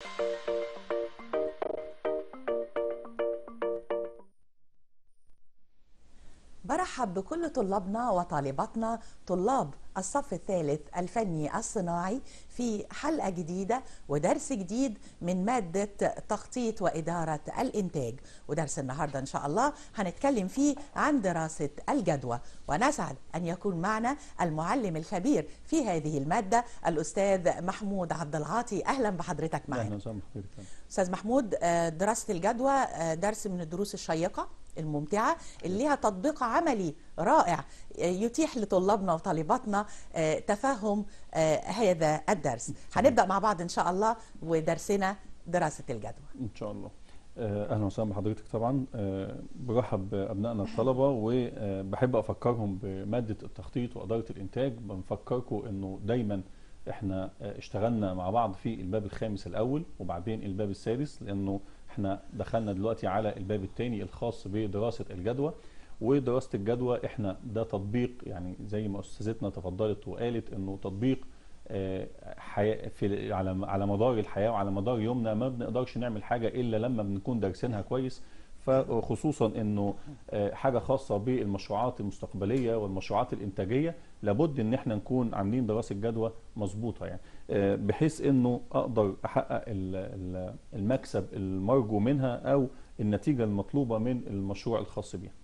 برحب بكل طلابنا وطالباتنا طلاب الصف الثالث الفني الصناعي في حلقة جديدة ودرس جديد من مادة تخطيط وإدارة الإنتاج ودرس النهاردة إن شاء الله هنتكلم فيه عن دراسة الجدوى ونسعد أن يكون معنا المعلم الخبير في هذه المادة الأستاذ محمود عبد العاطي أهلا بحضرتك معنا اهلا وسهلا بحضرتك أستاذ محمود آه، دراسة الجدوى آه، درس من الدروس الشيقة الممتعة اللي ليها تطبيق عملي رائع آه، يتيح لطلابنا وطالباتنا آه، تفهم آه، هذا الدرس هنبدأ مع بعض إن شاء الله ودرسنا دراسة الجدوى ان شاء الله آه، اهلا وسهلا بحضرتك طبعا آه، برحب بابنائنا الطلبه وبحب افكرهم بماده التخطيط واداره الانتاج بنفكركم انه دايما احنا آه، اشتغلنا مع بعض في الباب الخامس الاول وبعدين الباب السادس لانه احنا دخلنا دلوقتي على الباب الثاني الخاص بدراسه الجدوى ودراسه الجدوى احنا ده تطبيق يعني زي ما استاذتنا تفضلت وقالت انه تطبيق آه، حياة في على على مدار الحياه وعلى مدار يومنا ما بنقدرش نعمل حاجه الا لما بنكون دارسينها كويس فخصوصا انه آه، حاجه خاصه بالمشروعات المستقبليه والمشروعات الانتاجيه لابد ان احنا نكون عاملين دراسه جدوى مظبوطه يعني آه، بحيث انه اقدر احقق ال- ال- المكسب المرجو منها او النتيجه المطلوبه من المشروع الخاص بيها.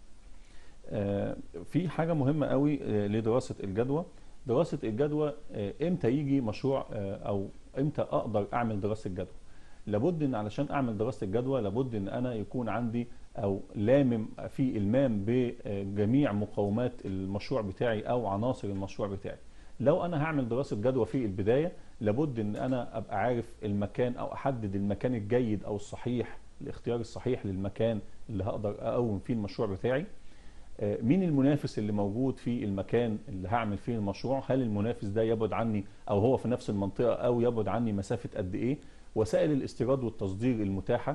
آه، في حاجه مهمه قوي آه، لدراسه الجدوى دراسه الجدوى آه، امتى يجي مشروع آه، او امتى اقدر اعمل دراسه جدوى لابد ان علشان اعمل دراسه الجدوى لابد ان انا يكون عندي او لامم في المام بجميع مقومات المشروع بتاعي او عناصر المشروع بتاعي لو انا هعمل دراسه جدوى في البدايه لابد ان انا ابقى عارف المكان او احدد المكان الجيد او الصحيح الاختيار الصحيح للمكان اللي هقدر اقوم فيه المشروع بتاعي آه، مين المنافس اللي موجود في المكان اللي هعمل فيه المشروع هل المنافس ده يبعد عني او هو في نفس المنطقه او يبعد عني مسافه قد ايه وسائل الاستيراد والتصدير المتاحه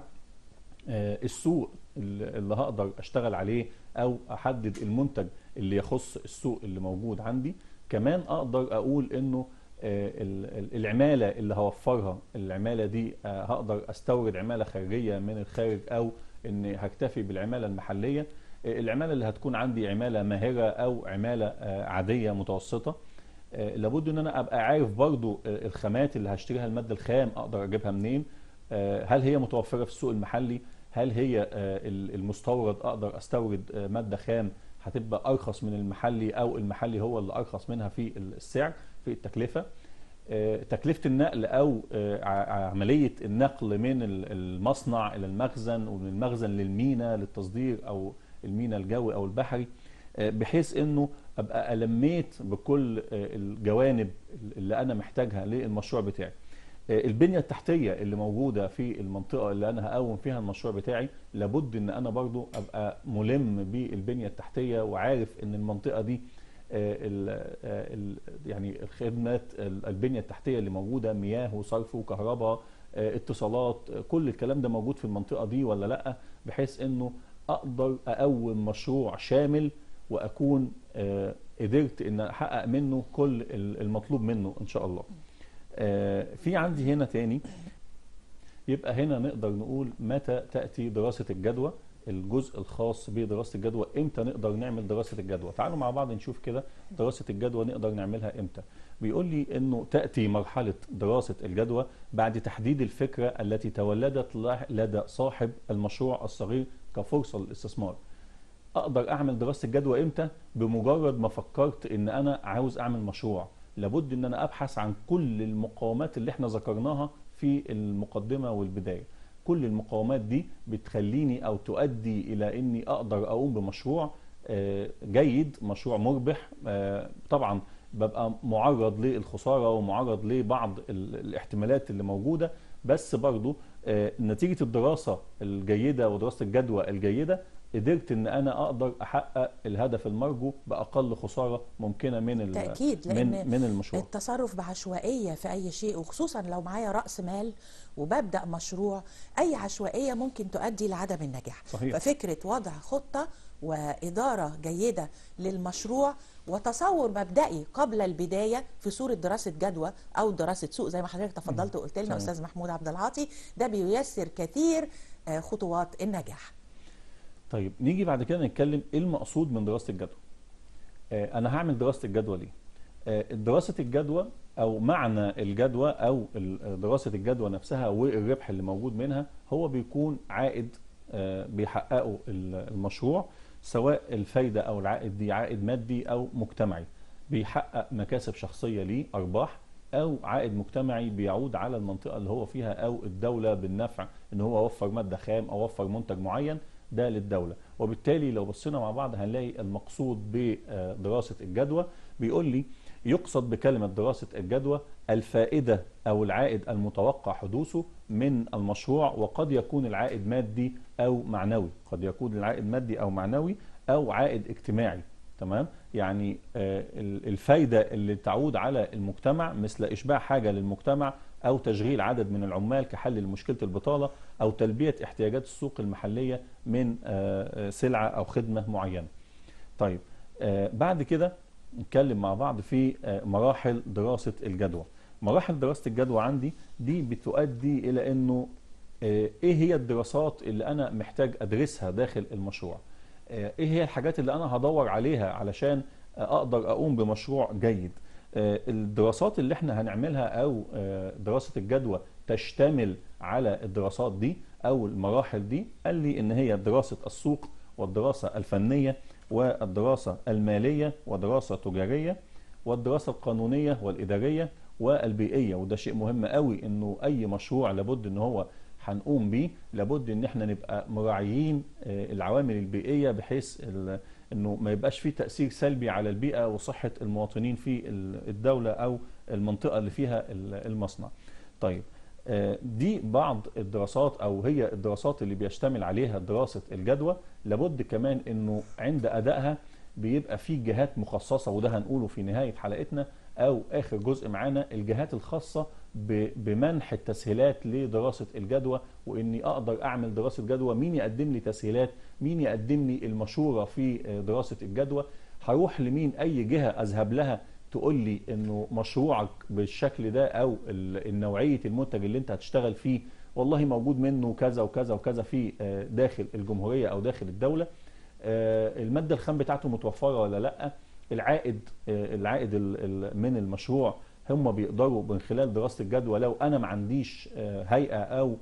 آه، السوق اللي اللي هقدر اشتغل عليه او احدد المنتج اللي يخص السوق اللي موجود عندي كمان اقدر اقول انه آه، ال- ال- العماله اللي هوفرها العماله دي آه، هقدر استورد عماله خارجيه من الخارج او اني هكتفي بالعماله المحليه آه، العماله اللي هتكون عندي عماله ماهره او عماله آه، عاديه متوسطه آه، لابد ان انا ابقى عارف برضو آه، الخامات اللي هشتريها الماده الخام اقدر اجيبها منين آه، هل هي متوفره في السوق المحلي هل هي آه، ال- المستورد اقدر استورد آه، ماده خام هتبقى ارخص من المحلي او المحلي هو اللي ارخص منها في السعر في التكلفه آه، تكلفه النقل او آه، ع- عمليه النقل من ال- المصنع الى المخزن ومن المخزن للمينا للتصدير او المينا الجوي او البحري آه، بحيث انه ابقى الميت بكل آه، الجوانب اللي انا محتاجها للمشروع بتاعي آه، البنيه التحتيه اللي موجوده في المنطقه اللي انا هقوم فيها المشروع بتاعي لابد ان انا برضو ابقى ملم بالبنيه التحتيه وعارف ان المنطقه دي آه، ال- آه، ال- يعني الخدمات ال- البنيه التحتيه اللي موجوده مياه وصرف وكهرباء آه، اتصالات آه، كل الكلام ده موجود في المنطقه دي ولا لا بحيث انه اقدر اقوم مشروع شامل واكون آه، قدرت ان احقق منه كل ال- المطلوب منه ان شاء الله آه، في عندي هنا تاني يبقى هنا نقدر نقول متى تأتي دراسة الجدوى الجزء الخاص بدراسة الجدوى امتى نقدر نعمل دراسة الجدوى تعالوا مع بعض نشوف كده دراسة الجدوى نقدر نعملها امتى بيقول لي انه تأتي مرحلة دراسة الجدوى بعد تحديد الفكرة التي تولدت ل- لدى صاحب المشروع الصغير كفرصة للاستثمار اقدر اعمل دراسه الجدوى امتى بمجرد ما فكرت ان انا عاوز اعمل مشروع لابد ان انا ابحث عن كل المقاومات اللي احنا ذكرناها في المقدمه والبدايه كل المقاومات دي بتخليني او تؤدي الى اني اقدر اقوم بمشروع آه، جيد مشروع مربح آه، طبعا ببقى معرض للخساره ومعرض لبعض ال- الاحتمالات اللي موجوده بس برضو آه، نتيجه الدراسه الجيده ودراسه الجدوى الجيده قدرت ان انا اقدر احقق الهدف المرجو باقل خساره ممكنه من ال- تأكيد من لأن من المشروع التصرف بعشوائية في أي شيء وخصوصا لو معايا رأس مال وببدأ مشروع أي عشوائية ممكن تؤدي لعدم النجاح صحيح. ففكرة وضع خطة وإدارة جيدة للمشروع وتصور مبدئي قبل البداية في صورة دراسة جدوى أو دراسة سوق زي ما حضرتك تفضلت وقلت لنا تمام. أستاذ محمود عبد العاطي ده بييسر كثير آه، خطوات النجاح طيب نيجي بعد كده نتكلم ايه المقصود من دراسه الجدوى آه، انا هعمل دراسه الجدوى ليه آه، دراسه الجدوى او معنى الجدوى او ال- دراسه الجدوى نفسها والربح اللي موجود منها هو بيكون عائد آه، بيحققه ال- المشروع سواء الفايده او العائد دي عائد مادي او مجتمعي بيحقق مكاسب شخصيه ليه ارباح او عائد مجتمعي بيعود على المنطقه اللي هو فيها او الدوله بالنفع ان هو وفر ماده خام او وفر منتج معين ده للدوله وبالتالي لو بصينا مع بعض هنلاقي المقصود بدراسه الجدوى بيقول لي يقصد بكلمه دراسه الجدوى الفائده او العائد المتوقع حدوثه من المشروع وقد يكون العائد مادي او معنوي قد يكون العائد مادي او معنوي او عائد اجتماعي تمام يعني آه، ال- الفايده اللي تعود على المجتمع مثل اشباع حاجه للمجتمع او تشغيل عدد من العمال كحل لمشكله البطاله او تلبيه احتياجات السوق المحليه من آه، آه، سلعه او خدمه معينه. طيب آه، بعد كده نتكلم مع بعض في آه، مراحل دراسه الجدوى. مراحل دراسه الجدوى عندي دي بتؤدي الى انه آه، ايه هي الدراسات اللي انا محتاج ادرسها داخل المشروع؟ آه، ايه هي الحاجات اللي انا هدور عليها علشان آه، اقدر اقوم بمشروع جيد آه، الدراسات اللي احنا هنعملها او آه، دراسة الجدوى تشتمل على الدراسات دي او المراحل دي قال لي ان هي دراسة السوق والدراسة الفنية والدراسة المالية ودراسة تجارية والدراسة القانونية والإدارية والبيئية وده شيء مهم قوي انه اي مشروع لابد ان هو هنقوم بيه لابد ان احنا نبقى مراعيين آه، العوامل البيئيه بحيث ال- انه ما يبقاش فيه تاثير سلبي على البيئه وصحه المواطنين في ال- الدوله او المنطقه اللي فيها ال- المصنع. طيب آه، دي بعض الدراسات او هي الدراسات اللي بيشتمل عليها دراسه الجدوى لابد كمان انه عند ادائها بيبقى في جهات مخصصه وده هنقوله في نهايه حلقتنا او اخر جزء معانا الجهات الخاصه ب- بمنح التسهيلات لدراسه الجدوى واني اقدر اعمل دراسه جدوى مين يقدم لي تسهيلات مين يقدم لي المشوره في آه، دراسه الجدوى هروح لمين اي جهه اذهب لها تقول لي انه مشروعك بالشكل ده او ال- النوعيه المنتج اللي انت هتشتغل فيه والله موجود منه كذا وكذا وكذا في آه، داخل الجمهوريه او داخل الدوله آه، الماده الخام بتاعته متوفره ولا لا العائد آه، العائد ال- ال- من المشروع هم بيقدروا من خلال دراسه الجدوى لو انا ما عنديش آه، هيئه او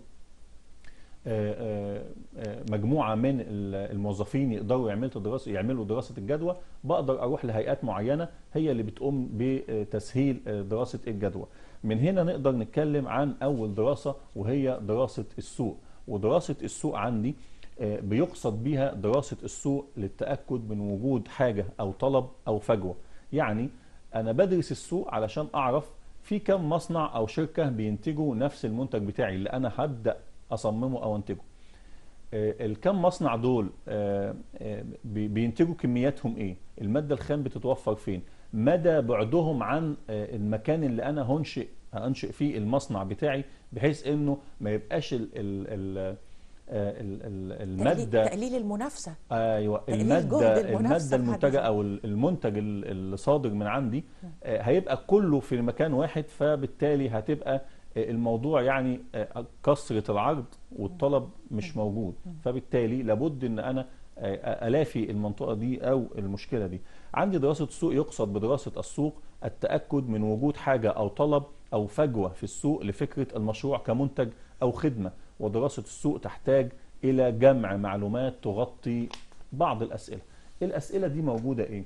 آه، آه، آه، مجموعه من ال- الموظفين يقدروا يعملوا دراسه يعملوا دراسه الجدوى بقدر اروح لهيئات معينه هي اللي بتقوم بتسهيل آه، دراسه الجدوى من هنا نقدر نتكلم عن اول دراسه وهي دراسه السوق ودراسه السوق عندي آه، بيقصد بيها دراسه السوق للتاكد من وجود حاجه او طلب او فجوه يعني انا بدرس السوق علشان اعرف في كم مصنع او شركه بينتجوا نفس المنتج بتاعي اللي انا هبدا اصممه او انتجه آه، الكم مصنع دول آه، آه، بي- بينتجوا كمياتهم ايه الماده الخام بتتوفر فين مدى بعدهم عن آه، المكان اللي انا هنشئ هنشئ فيه المصنع بتاعي بحيث انه ما يبقاش ال ال ال آه، ال- ال- تقليل, الماده تقليل المنافسه ايوه تقليل الماده جهد المنافسة الماده في حد المنتجه ذاتها. او ال- المنتج ال- اللي صادر من عندي آه، هيبقى كله في مكان واحد فبالتالي هتبقى آه، الموضوع يعني آه، كثره العرض والطلب مش موجود فبالتالي لابد ان انا آه، الافي المنطقه دي او المشكله دي عندي دراسه السوق يقصد بدراسه السوق التاكد من وجود حاجه او طلب او فجوه في السوق لفكره المشروع كمنتج او خدمه ودراسه السوق تحتاج الى جمع معلومات تغطي بعض الاسئله الاسئله دي موجوده ايه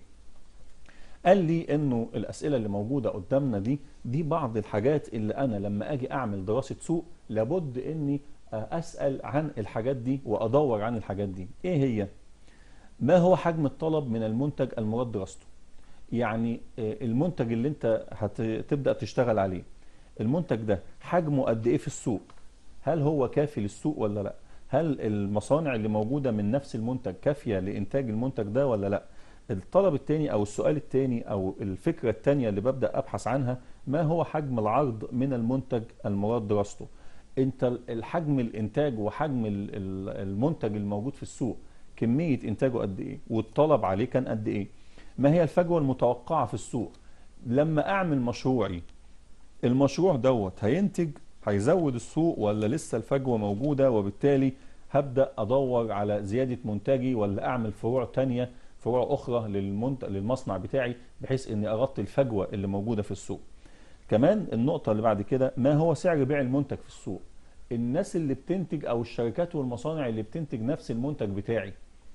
قال لي انه الاسئله اللي موجوده قدامنا دي دي بعض الحاجات اللي انا لما اجي اعمل دراسه سوق لابد اني اسال عن الحاجات دي وادور عن الحاجات دي ايه هي ما هو حجم الطلب من المنتج المراد دراسته يعني آه، المنتج اللي انت هتبدا تشتغل عليه المنتج ده حجمه قد ايه في السوق هل هو كافي للسوق ولا لا هل المصانع اللي موجوده من نفس المنتج كافيه لانتاج المنتج ده ولا لا الطلب الثاني او السؤال الثاني او الفكره الثانيه اللي ببدا ابحث عنها ما هو حجم العرض من المنتج المراد دراسته انت الحجم الانتاج وحجم ال- ال- المنتج الموجود في السوق كميه انتاجه قد ايه والطلب عليه كان قد ايه ما هي الفجوه المتوقعه في السوق لما اعمل مشروعي المشروع دوت هينتج هيزود السوق ولا لسه الفجوه موجوده وبالتالي هبدا ادور على زياده منتجي ولا اعمل فروع تانية فروع اخرى للمنت... للمصنع بتاعي بحيث اني اغطي الفجوه اللي موجوده في السوق كمان النقطه اللي بعد كده ما هو سعر بيع المنتج في السوق الناس اللي بتنتج او الشركات والمصانع اللي بتنتج نفس المنتج بتاعي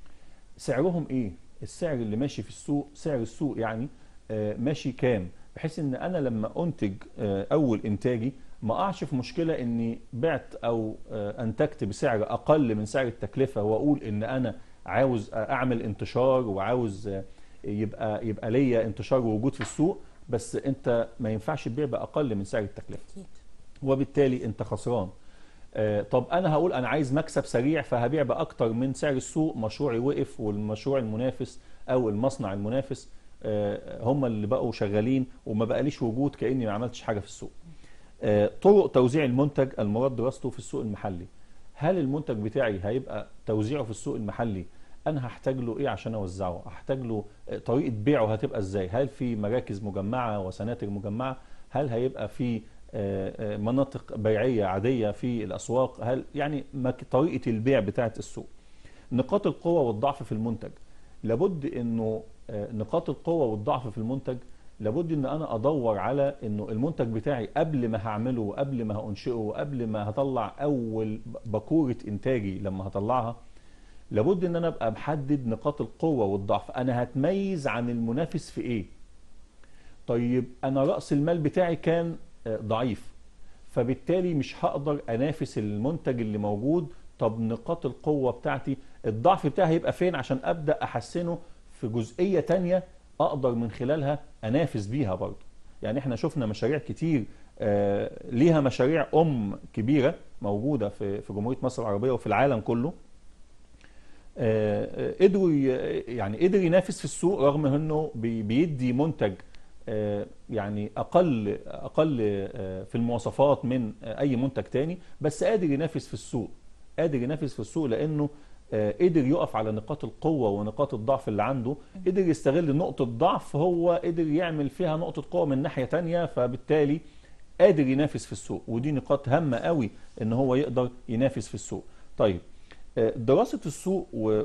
سعرهم ايه السعر اللي ماشي في السوق سعر السوق يعني آه ماشي كام بحيث ان انا لما انتج آه اول انتاجي ما اقعش في مشكله اني بعت او آه انتجت بسعر اقل من سعر التكلفه واقول ان انا عاوز اعمل انتشار وعاوز يبقى يبقى ليا انتشار ووجود في السوق بس انت ما ينفعش تبيع باقل من سعر التكلفه أكيد. وبالتالي انت خسران آه طب انا هقول انا عايز مكسب سريع فهبيع باكتر من سعر السوق مشروعي وقف والمشروع المنافس او المصنع المنافس آه هم اللي بقوا شغالين وما بقاليش وجود كاني ما عملتش حاجه في السوق آه طرق توزيع المنتج المراد دراسته في السوق المحلي هل المنتج بتاعي هيبقى توزيعه في السوق المحلي انا هحتاج له ايه عشان اوزعه هحتاج له طريقه بيعه هتبقى ازاي هل في مراكز مجمعه وسناتر مجمعه هل هيبقى في مناطق بيعيه عاديه في الاسواق هل يعني طريقه البيع بتاعه السوق نقاط القوه والضعف في المنتج لابد انه نقاط القوه والضعف في المنتج لابد ان انا ادور على انه المنتج بتاعي قبل ما هعمله وقبل ما هانشئه وقبل ما هطلع اول بكوره انتاجي لما هطلعها لابد ان انا ابقى محدد نقاط القوه والضعف انا هتميز عن المنافس في ايه طيب انا راس المال بتاعي كان ضعيف فبالتالي مش هقدر انافس المنتج اللي موجود طب نقاط القوه بتاعتي الضعف بتاعي هيبقى فين عشان ابدا احسنه في جزئيه تانية اقدر من خلالها انافس بيها برضه يعني احنا شفنا مشاريع كتير آه ليها مشاريع ام كبيره موجوده في في جمهوريه مصر العربيه وفي العالم كله آه قدروا يعني قدر ينافس في السوق رغم انه بيدي منتج آه يعني اقل اقل في المواصفات من اي منتج تاني بس قادر ينافس في السوق قادر ينافس في السوق لانه قدر يقف على نقاط القوة ونقاط الضعف اللي عنده قدر يستغل نقطة ضعف هو قدر يعمل فيها نقطة قوة من ناحية تانية فبالتالي قادر ينافس في السوق ودي نقاط هامة قوي ان هو يقدر ينافس في السوق طيب دراسة السوق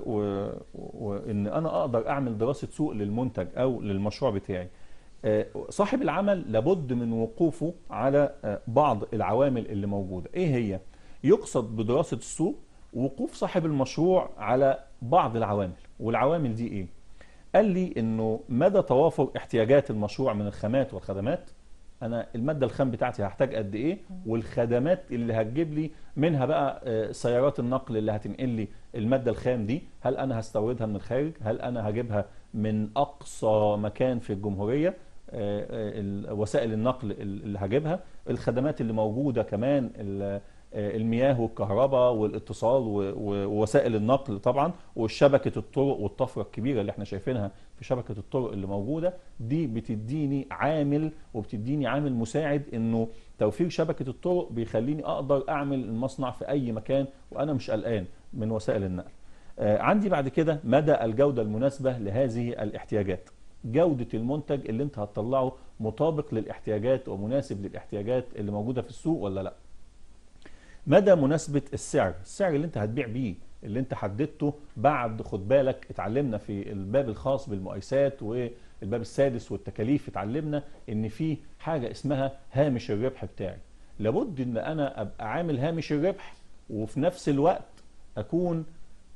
وان انا اقدر اعمل دراسة سوق للمنتج او للمشروع بتاعي صاحب العمل لابد من وقوفه على بعض العوامل اللي موجودة ايه هي يقصد بدراسة السوق وقوف صاحب المشروع على بعض العوامل والعوامل دي ايه قال لي انه مدى توافر احتياجات المشروع من الخامات والخدمات انا الماده الخام بتاعتي هحتاج قد ايه والخدمات اللي هتجيب لي منها بقى سيارات النقل اللي هتنقل لي الماده الخام دي هل انا هستوردها من الخارج هل انا هجيبها من اقصى مكان في الجمهوريه وسائل النقل اللي هجيبها الخدمات اللي موجوده كمان المياه والكهرباء والاتصال ووسائل النقل طبعا والشبكه الطرق والطفره الكبيره اللي احنا شايفينها في شبكه الطرق اللي موجوده دي بتديني عامل وبتديني عامل مساعد انه توفير شبكه الطرق بيخليني اقدر اعمل المصنع في اي مكان وانا مش قلقان من وسائل النقل. آه عندي بعد كده مدى الجوده المناسبه لهذه الاحتياجات. جوده المنتج اللي انت هتطلعه مطابق للاحتياجات ومناسب للاحتياجات اللي موجوده في السوق ولا لا. مدى مناسبة السعر السعر اللي انت هتبيع بيه اللي انت حددته بعد خد بالك اتعلمنا في الباب الخاص بالمقايسات والباب السادس والتكاليف اتعلمنا ان في حاجة اسمها هامش الربح بتاعي لابد ان انا ابقى عامل هامش الربح وفي نفس الوقت اكون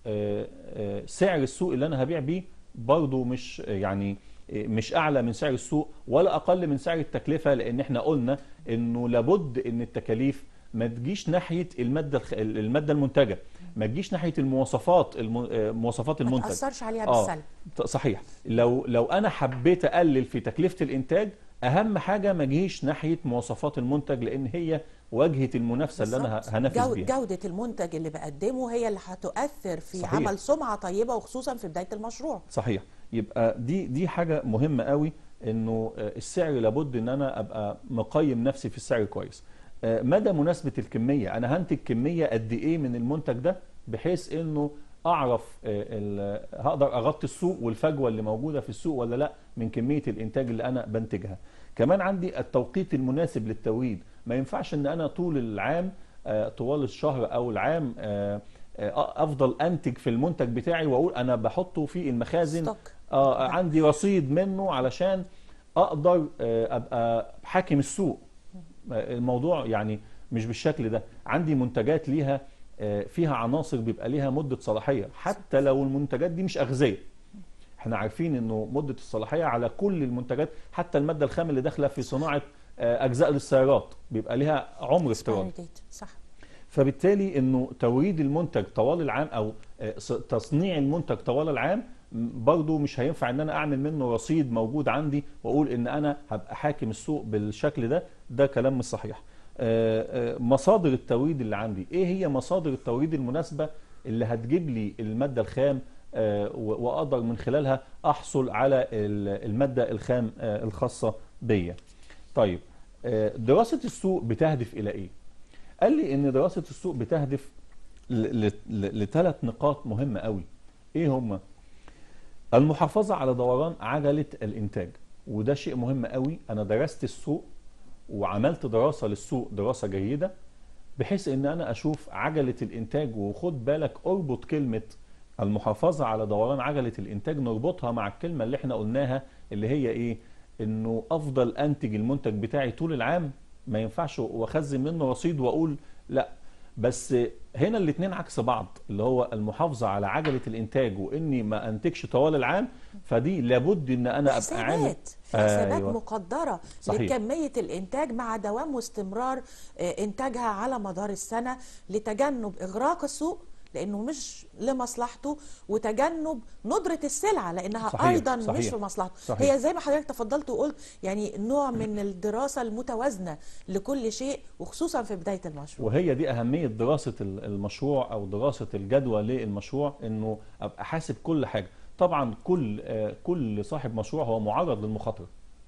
سعر السوق اللي انا هبيع بيه برضه مش يعني مش اعلى من سعر السوق ولا اقل من سعر التكلفة لان احنا قلنا انه لابد ان التكاليف ما تجيش ناحيه الماده الخ... الماده المنتجه ما تجيش ناحيه المواصفات الم... مواصفات المنتج ما تاثرش عليها بالسلب آه صحيح لو لو انا حبيت اقلل في تكلفه الانتاج اهم حاجه ما اجيش ناحيه مواصفات المنتج لان هي واجهه المنافسه اللي انا هنافس جو... بيها جوده المنتج اللي بقدمه هي اللي هتؤثر في صحيح. عمل سمعه طيبه وخصوصا في بدايه المشروع صحيح يبقى دي دي حاجه مهمه قوي انه السعر لابد ان انا ابقى مقيم نفسي في السعر كويس مدى مناسبة الكمية أنا هنتج كمية قد إيه من المنتج ده بحيث إنه اعرف آه، ال- هقدر اغطي السوق والفجوه اللي موجوده في السوق ولا لا من كميه الانتاج اللي انا بنتجها كمان عندي التوقيت المناسب للتوريد ما ينفعش ان انا طول العام آه، طوال الشهر او العام آه، آه، افضل انتج في المنتج بتاعي واقول انا بحطه في المخازن ستوك آه عندي رصيد منه علشان اقدر آه، ابقى حاكم السوق آه، الموضوع يعني مش بالشكل ده عندي منتجات ليها آه، فيها عناصر بيبقى ليها مدة صلاحية حتى لو المنتجات دي مش أغذية احنا عارفين انه مدة الصلاحية على كل المنتجات حتى المادة الخام اللي داخلة في صناعة آه، أجزاء للسيارات بيبقى ليها عمر افتراضي expiry date. صح فبالتالي انه توريد المنتج طوال العام او آه، ص- تصنيع المنتج طوال العام م- برضو مش هينفع ان انا اعمل منه رصيد موجود عندي واقول ان انا هبقى حاكم السوق بالشكل ده ده كلام مش صحيح آه، آه، مصادر التوريد اللي عندي ايه هي مصادر التوريد المناسبة اللي هتجيب لي المادة الخام آه، و- واقدر من خلالها احصل على ال- المادة الخام آه، الخاصة بيا طيب آه، دراسة السوق بتهدف الى ايه قال لي ان دراسه السوق بتهدف لثلاث نقاط مهمه قوي ايه هما المحافظه على دوران عجله الانتاج وده شيء مهم قوي انا درست السوق وعملت دراسه للسوق دراسه جيده بحيث ان انا اشوف عجله الانتاج وخد بالك اربط كلمه المحافظه على دوران عجله الانتاج نربطها مع الكلمه اللي احنا قلناها اللي هي ايه انه افضل انتج المنتج بتاعي طول العام ما ينفعش واخزن منه رصيد واقول لا بس هنا الاثنين عكس بعض اللي هو المحافظه على عجله الانتاج واني ما انتجش طوال العام فدي لابد ان انا ابقى عامل حسابات في حسابات أيوة. مقدرة صحيح. لكمية الإنتاج مع دوام واستمرار آه، إنتاجها على مدار السنة لتجنب إغراق السوق لأنه مش لمصلحته وتجنب ندرة السلعة لأنها صحيح، أيضا مش صحيح، في مصلحته صحيح. هي زي ما حضرتك تفضلت وقلت يعني نوع من الدراسة المتوازنة لكل شيء وخصوصا في بداية المشروع وهي دي أهمية دراسة ال- المشروع أو دراسة الجدوى للمشروع إنه أبقى حاسب كل حاجة طبعا كل آه، كل صاحب مشروع هو معرض للمخاطرة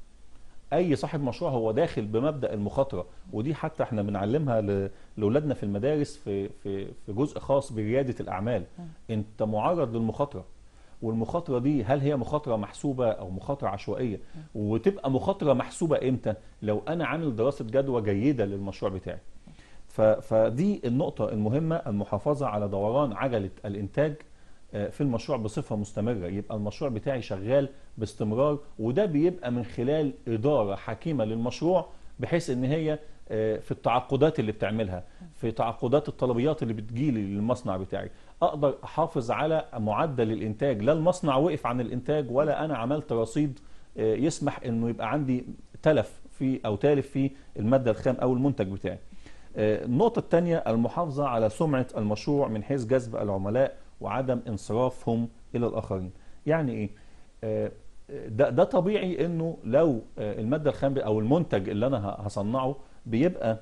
أي صاحب مشروع هو داخل بمبدأ المخاطرة ودي حتى احنا بنعلمها ل- لأولادنا في المدارس في في في جزء خاص بريادة الأعمال أنت معرض للمخاطرة والمخاطرة دي هل هي مخاطرة محسوبة أو مخاطرة عشوائية وتبقى مخاطرة محسوبة إمتى لو أنا عامل دراسة جدوى جيدة للمشروع بتاعي ف- فدي النقطة المهمة المحافظة على دوران عجلة الإنتاج آه، في المشروع بصفة مستمرة يبقى المشروع بتاعي شغال باستمرار وده بيبقى من خلال إدارة حكيمة للمشروع بحيث إن هي آه، في التعاقدات اللي بتعملها في تعاقدات الطلبيات اللي بتجيلي للمصنع بتاعي أقدر أحافظ على معدل الإنتاج لا المصنع وقف عن الإنتاج ولا أنا عملت رصيد آه، يسمح إنه يبقى عندي تلف في أو تالف في المادة الخام أو المنتج بتاعي آه، النقطة الثانية المحافظة على سمعة المشروع من حيث جذب العملاء وعدم انصرافهم إلى الآخرين يعني إيه؟ آه، ده, ده طبيعي إنه لو آه، المادة الخام أو المنتج اللي أنا ه- هصنعه بيبقى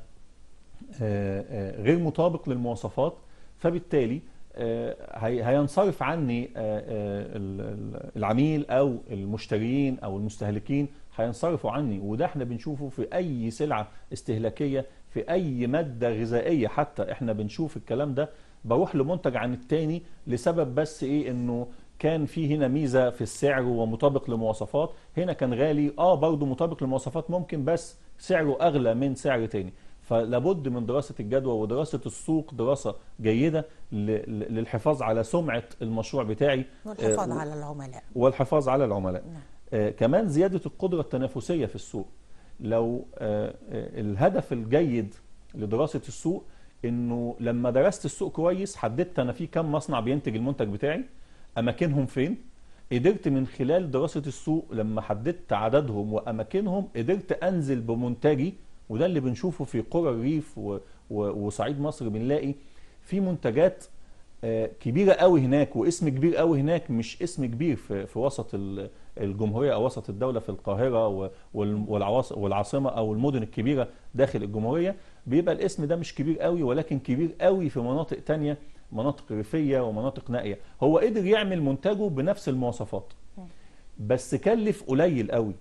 آه، آه، غير مطابق للمواصفات فبالتالي آه، هي- هينصرف عني آه، آه، ال- ال- العميل او المشترين او المستهلكين هينصرفوا عني وده احنا بنشوفه في اي سلعه استهلاكيه في اي ماده غذائيه حتى احنا بنشوف الكلام ده بروح لمنتج عن التاني لسبب بس ايه انه كان في هنا ميزه في السعر ومطابق لمواصفات هنا كان غالي اه برضه مطابق لمواصفات ممكن بس سعره اغلى من سعر تاني فلابد من دراسة الجدوى ودراسة السوق دراسة جيدة ل- ل- للحفاظ على سمعة المشروع بتاعي والحفاظ آه، على العملاء والحفاظ على العملاء نعم. آه، كمان زيادة القدرة التنافسية في السوق لو آه، آه، الهدف الجيد لدراسة السوق انه لما درست السوق كويس حددت انا في كم مصنع بينتج المنتج بتاعي اماكنهم فين قدرت من خلال دراسة السوق لما حددت عددهم واماكنهم قدرت انزل بمنتجي وده اللي بنشوفه في قرى الريف و- و- وصعيد مصر بنلاقي في منتجات آه، كبيره قوي هناك واسم كبير قوي هناك مش اسم كبير في في وسط ال- الجمهوريه او وسط الدوله في القاهره و- وال- والعواص- والعاصمه او المدن الكبيره داخل الجمهوريه بيبقى الاسم ده مش كبير قوي ولكن كبير قوي في مناطق تانية مناطق ريفيه ومناطق نائيه هو قدر يعمل منتجه بنفس المواصفات بس كلف قليل قوي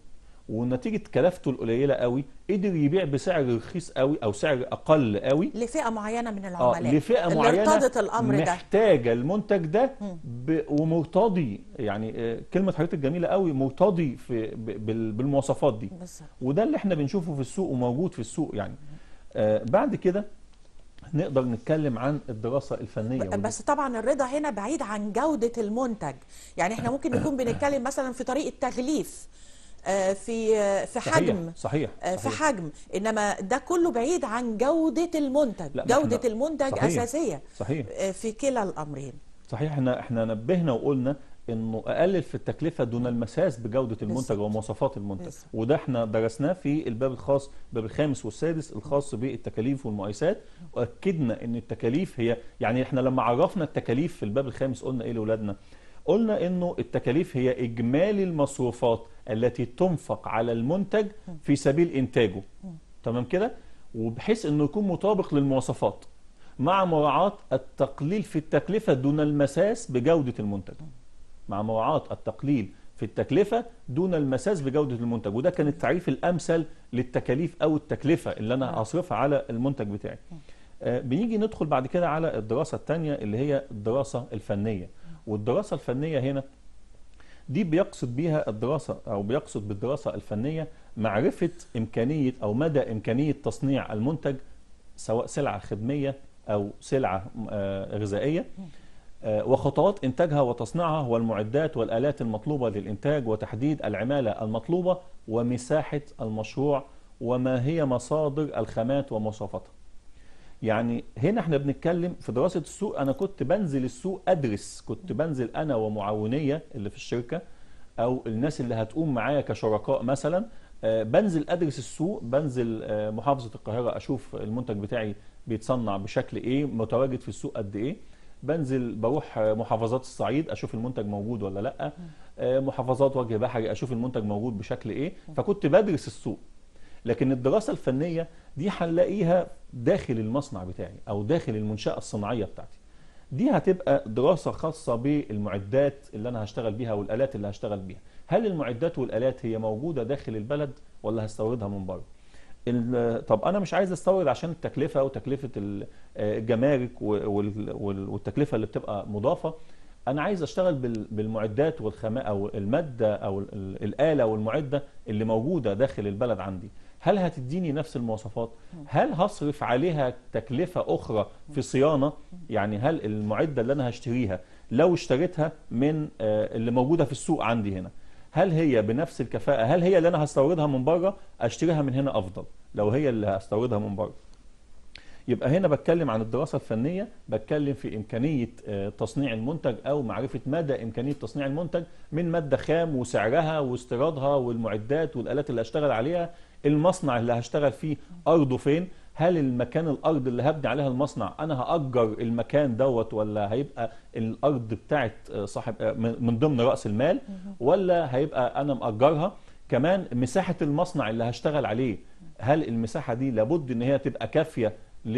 ونتيجه كلفته القليله قوي قدر يبيع بسعر رخيص قوي او سعر اقل قوي لفئه معينه من اه العملاء لفئه اللي معينه ارتضت الامر ده محتاجه المنتج ده مم. ب... ومرتضي يعني آه، كلمه حضرتك جميله قوي مرتضي في ب... بال... بالمواصفات دي بالظبط وده اللي احنا بنشوفه في السوق وموجود في السوق يعني آه بعد كده نقدر نتكلم عن الدراسه الفنيه ودي. بس طبعا الرضا هنا بعيد عن جودة المنتج يعني احنا ممكن نكون بنتكلم مثلا في طريقة تغليف آه، في آه، في صحيح حجم صحيح, آه، في صحيح. حجم انما ده كله بعيد عن جودة المنتج لا، ما جودة احنا- المنتج صحيح. أساسية صحيح آه، في كلا الأمرين صحيح احنا احنا نبهنا وقلنا انه اقلل في التكلفه دون المساس بجوده المنتج بالظبط. ومواصفات المنتج بالظبط. وده احنا درسناه في الباب الخاص الباب الخامس والسادس الخاص بالتكاليف والمقايسات واكدنا ان التكاليف هي يعني احنا لما عرفنا التكاليف في الباب الخامس قلنا ايه لاولادنا قلنا انه التكاليف هي اجمالي المصروفات التي تنفق على المنتج في سبيل انتاجه تمام كده وبحيث انه يكون مطابق للمواصفات مع مراعاة التقليل في التكلفة دون المساس بجودة المنتج مع مراعاة التقليل في التكلفة دون المساس بجودة المنتج وده كان التعريف الأمثل للتكاليف أو التكلفة اللي أنا هصرفها على المنتج بتاعي آه، بنيجي ندخل بعد كده على الدراسة الثانية اللي هي الدراسة الفنية والدراسة الفنية هنا دي بيقصد بيها الدراسة أو بيقصد بالدراسة الفنية معرفة إمكانية أو مدى إمكانية تصنيع المنتج سواء سلعة خدمية أو سلعة آه، غذائية آه، وخطوات إنتاجها وتصنيعها والمعدات والآلات المطلوبة للإنتاج وتحديد العمالة المطلوبة ومساحة المشروع وما هي مصادر الخامات ومواصفاتها يعني هنا احنا بنتكلم في دراسة السوق انا كنت بنزل السوق ادرس كنت بنزل انا ومعاونية اللي في الشركة او الناس اللي هتقوم معايا كشركاء مثلا آه، بنزل ادرس السوق بنزل آه، محافظة القاهرة اشوف المنتج بتاعي بيتصنع بشكل ايه متواجد في السوق قد ايه بنزل بروح آه، محافظات الصعيد اشوف المنتج موجود ولا لا آه، محافظات وجه بحري اشوف المنتج موجود بشكل ايه فكنت بدرس السوق لكن الدراسة الفنية دي هنلاقيها داخل المصنع بتاعي او داخل المنشأة الصناعية بتاعتي دي هتبقى دراسة خاصة بالمعدات اللي انا هشتغل بيها والالات اللي هشتغل بيها هل المعدات والالات هي موجودة داخل البلد ولا هستوردها من بره ال- طب انا مش عايز استورد عشان التكلفة وتكلفة ال- آه، الجمارك و- وال- وال- والتكلفة اللي بتبقى مضافة انا عايز اشتغل بال- بالمعدات والخامات او المادة او ال- ال- الآلة والمعدة اللي موجودة داخل البلد عندي هل هتديني نفس المواصفات هل هصرف عليها تكلفة أخرى في صيانة يعني هل المعدة اللي أنا هشتريها لو اشتريتها من آه، اللي موجودة في السوق عندي هنا هل هي بنفس الكفاءة هل هي اللي أنا هستوردها من بره أشتريها من هنا أفضل لو هي اللي هستوردها من بره يبقى هنا بتكلم عن الدراسة الفنية بتكلم في إمكانية آه، تصنيع المنتج أو معرفة مدى إمكانية تصنيع المنتج من مادة خام وسعرها واستيرادها والمعدات والآلات اللي هشتغل عليها المصنع اللي هشتغل فيه أرضه فين هل المكان الأرض اللي هبني عليها المصنع أنا هأجر المكان دوت ولا هيبقى الأرض بتاعت آه، صاحب آه، من من ضمن رأس المال ولا هيبقى أنا مأجرها كمان مساحة المصنع اللي هشتغل عليه هل المساحة دي لابد ان هي تبقى كافية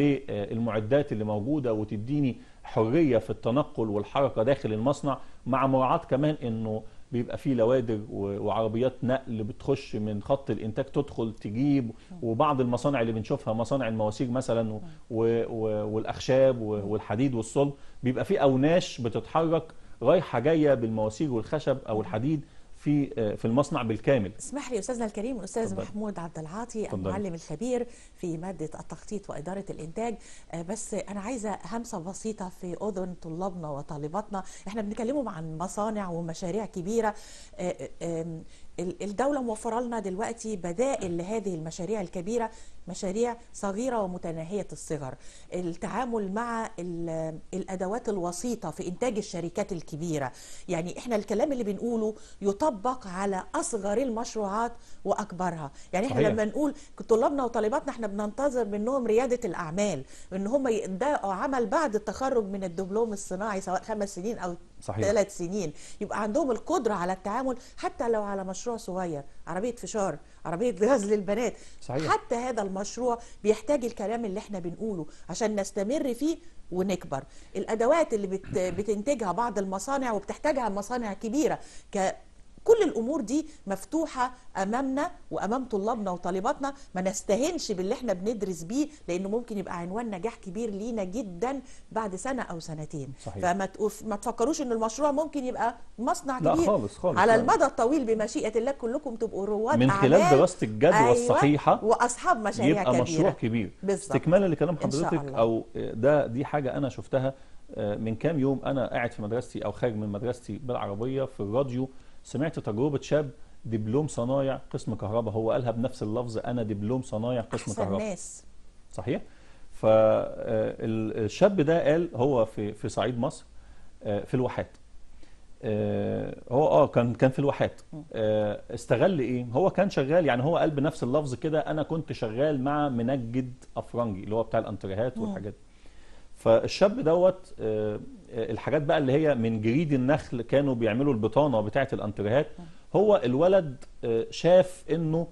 للمعدات اللي موجودة وتديني حرية في التنقل والحركة داخل المصنع مع مراعاة كمان انه بيبقى فيه لوادر و- وعربيات نقل بتخش من خط الانتاج تدخل تجيب وبعض المصانع اللي بنشوفها مصانع المواسير مثلا و- و- والاخشاب و- والحديد والصلب بيبقى فيه اوناش بتتحرك رايحة جاية بالمواسير والخشب او الحديد في في المصنع بالكامل اسمح لي استاذنا الكريم الاستاذ اتفضل. محمود عبد العاطي اتفضل. المعلم الخبير في ماده التخطيط واداره الانتاج آه، بس انا عايزه همسه بسيطه في اذن طلابنا وطالباتنا احنا بنتكلموا عن مصانع ومشاريع كبيره آه، آم، ال- الدوله موفره لنا دلوقتي بدائل لهذه المشاريع الكبيره مشاريع صغيره ومتناهيه الصغر التعامل مع ال- الادوات الوسيطه في انتاج الشركات الكبيره يعني احنا الكلام اللي بنقوله يطبق على اصغر المشروعات واكبرها يعني احنا صحيح. لما نقول طلابنا وطالباتنا احنا بننتظر منهم رياده الاعمال ان هم يبداوا عمل بعد التخرج من الدبلوم الصناعي سواء خمس سنين او صحيح. ثلاث سنين يبقى عندهم القدره على التعامل حتى لو على مشروع صغير عربيه فشار عربيه غاز للبنات صحيح. حتى هذا المشروع بيحتاج الكلام اللي احنا بنقوله عشان نستمر فيه ونكبر الادوات اللي بت بتنتجها بعض المصانع وبتحتاجها مصانع كبيره ك فكل الامور دي مفتوحه امامنا وامام طلابنا وطالباتنا ما نستهنش باللي احنا بندرس بيه لانه ممكن يبقى عنوان نجاح كبير لينا جدا بعد سنه او سنتين صحيح. فما تقف- ما تفكروش ان المشروع ممكن يبقى مصنع لا كبير خالص خالص على لا. المدى الطويل بمشيئه الله كلكم تبقوا رواد من خلال أعمال. دراسه الجدوى الصحيحه واصحاب مشاريع يبقى كبيره مشروع كبير بالظبط. استكمالا لكلام إن شاء حضرتك الله. او ده دي حاجه انا شفتها آه، من كام يوم انا قاعد في مدرستي او خارج من مدرستي بالعربيه في الراديو سمعت تجربه شاب دبلوم صنايع قسم كهرباء هو قالها بنفس اللفظ انا دبلوم صنايع قسم احسن كهرباء ناس صحيح فالشاب ده قال هو في في صعيد مصر آه، في الواحات آه، هو اه كان كان في الواحات آه، استغل ايه هو كان شغال يعني هو قال بنفس اللفظ كده انا كنت شغال مع منجد افرنجي اللي هو بتاع الانتريهات والحاجات دي. فالشاب دوت آه، آه، الحاجات بقى اللي هي من جريد النخل كانوا بيعملوا البطانه بتاعه الانتريهات هو الولد آه، شاف انه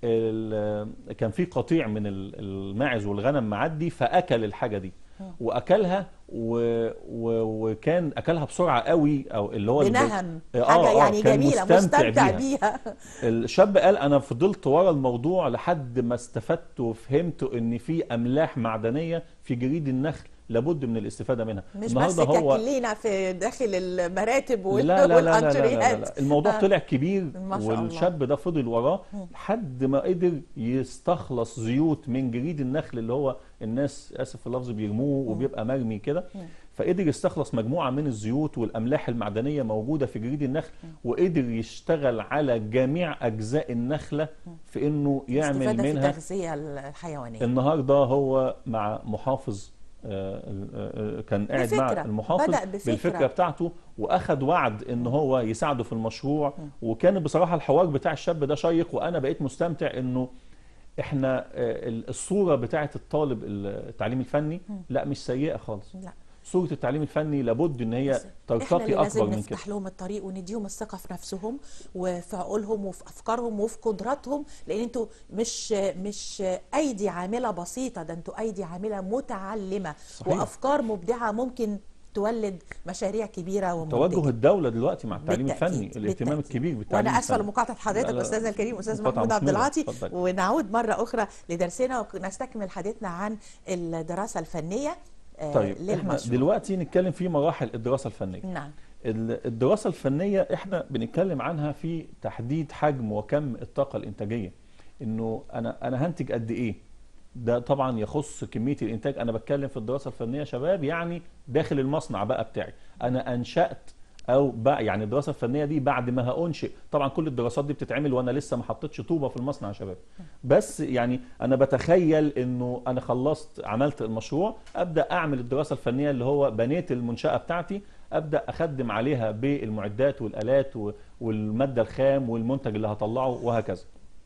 ال- كان في قطيع من ال- الماعز والغنم معدي فاكل الحاجه دي واكلها و... و... وكان اكلها بسرعه قوي او اللي هو الب- بنهم آه، حاجه آه، يعني كان جميله مستمتع مستمتع بيها. بيها الشاب قال انا فضلت ورا الموضوع لحد ما استفدت وفهمت ان في املاح معدنيه في جريد النخل لابد من الاستفاده منها مش بس كاكلينا في داخل المراتب وال- لا لا لا لا, لا, لا, والانتريهات لا. الموضوع آه. طلع كبير ما شاء الله. والشاب ده فضل وراه لحد ما قدر يستخلص زيوت من جريد النخل اللي هو الناس اسف في اللفظ بيرموه وبيبقى مرمي كده فقدر يستخلص مجموعه من الزيوت والاملاح المعدنيه موجوده في جريد النخل وقدر يشتغل على جميع اجزاء النخله في انه يعمل استفاده في منها التغذيه الحيوانيه النهارده هو مع محافظ آه، آه، آه، كان قاعد مع بفكرة. المحافظ بدأ بفكرة. بالفكره بتاعته واخد وعد ان هو يساعده في المشروع وكان بصراحه الحوار بتاع الشاب ده شيق وانا بقيت مستمتع انه احنا آه، الصوره بتاعه الطالب التعليم الفني لا مش سيئه خالص لا صوره التعليم الفني لابد ان هي بس احنا ترتقي اللي لازم اكبر من كده نفتح لهم الطريق ونديهم الثقه في نفسهم وفي عقولهم وفي افكارهم وفي قدراتهم لان انتوا مش مش ايدي عامله بسيطه ده انتوا ايدي عامله متعلمه صحيح. وافكار مبدعه ممكن تولد مشاريع كبيره توجه ومنتجه الدوله دلوقتي مع التعليم بالتأكيد، الفني الاهتمام بالتأكيد. الكبير بالتعليم وانا اسفه الفني. لمقاطعه حضرتك لا، لا. استاذنا الكريم استاذ مقاطعة محمود عبد مثمرة. العاطي اتفضل. ونعود مره اخرى لدرسنا ونستكمل حديثنا عن الدراسه الفنيه آه، طيب احنا للمشروع دلوقتي نتكلم في مراحل الدراسه الفنيه نعم ال- الدراسة الفنية احنا بنتكلم عنها في تحديد حجم وكم الطاقة الإنتاجية إنه أنا أنا هنتج قد إيه ده طبعا يخص كمية الإنتاج أنا بتكلم في الدراسة الفنية يا شباب يعني داخل المصنع بقى بتاعي أنا أنشأت أو بقى يعني الدراسة الفنية دي بعد ما هأنشئ طبعا كل الدراسات دي بتتعمل وأنا لسه ما حطيتش طوبة في المصنع يا شباب بس يعني أنا بتخيل إنه أنا خلصت عملت المشروع أبدأ أعمل الدراسة الفنية اللي هو بنيت المنشأة بتاعتي ابدا اخدم عليها بالمعدات والالات و- والماده الخام والمنتج اللي هطلعه وهكذا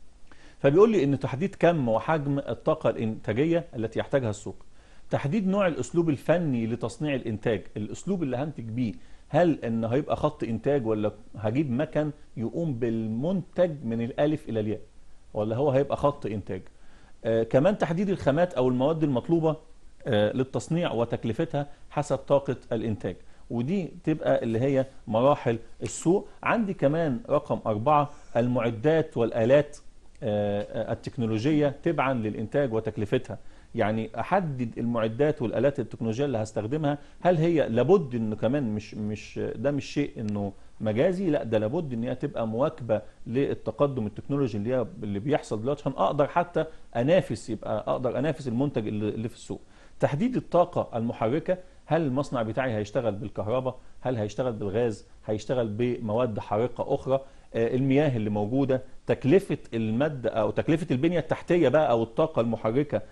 فبيقول لي ان تحديد كم وحجم الطاقه الانتاجيه التي يحتاجها السوق تحديد نوع الاسلوب الفني لتصنيع الانتاج الاسلوب اللي هنتج بيه هل ان هيبقى خط انتاج ولا هجيب مكن يقوم بالمنتج من الالف الى الياء ولا هو هيبقى خط انتاج آه كمان تحديد الخامات او المواد المطلوبه آه للتصنيع وتكلفتها حسب طاقه الانتاج ودي تبقى اللي هي مراحل السوق عندي كمان رقم أربعة المعدات والآلات آه، آه، التكنولوجية تبعا للإنتاج وتكلفتها يعني أحدد المعدات والآلات التكنولوجية اللي هستخدمها هل هي لابد إنه كمان مش مش ده مش شيء إنه مجازي لا ده لابد إن هي تبقى مواكبة للتقدم التكنولوجي اللي هي اللي بيحصل دلوقتي عشان أقدر حتى أنافس يبقى أقدر أنافس المنتج اللي اللي في السوق تحديد الطاقة المحركة هل المصنع بتاعي هيشتغل بالكهرباء هل هيشتغل بالغاز هيشتغل بمواد حارقة أخرى آه، المياه اللي موجودة تكلفة المادة أو تكلفة البنية التحتية بقى أو الطاقة المحركة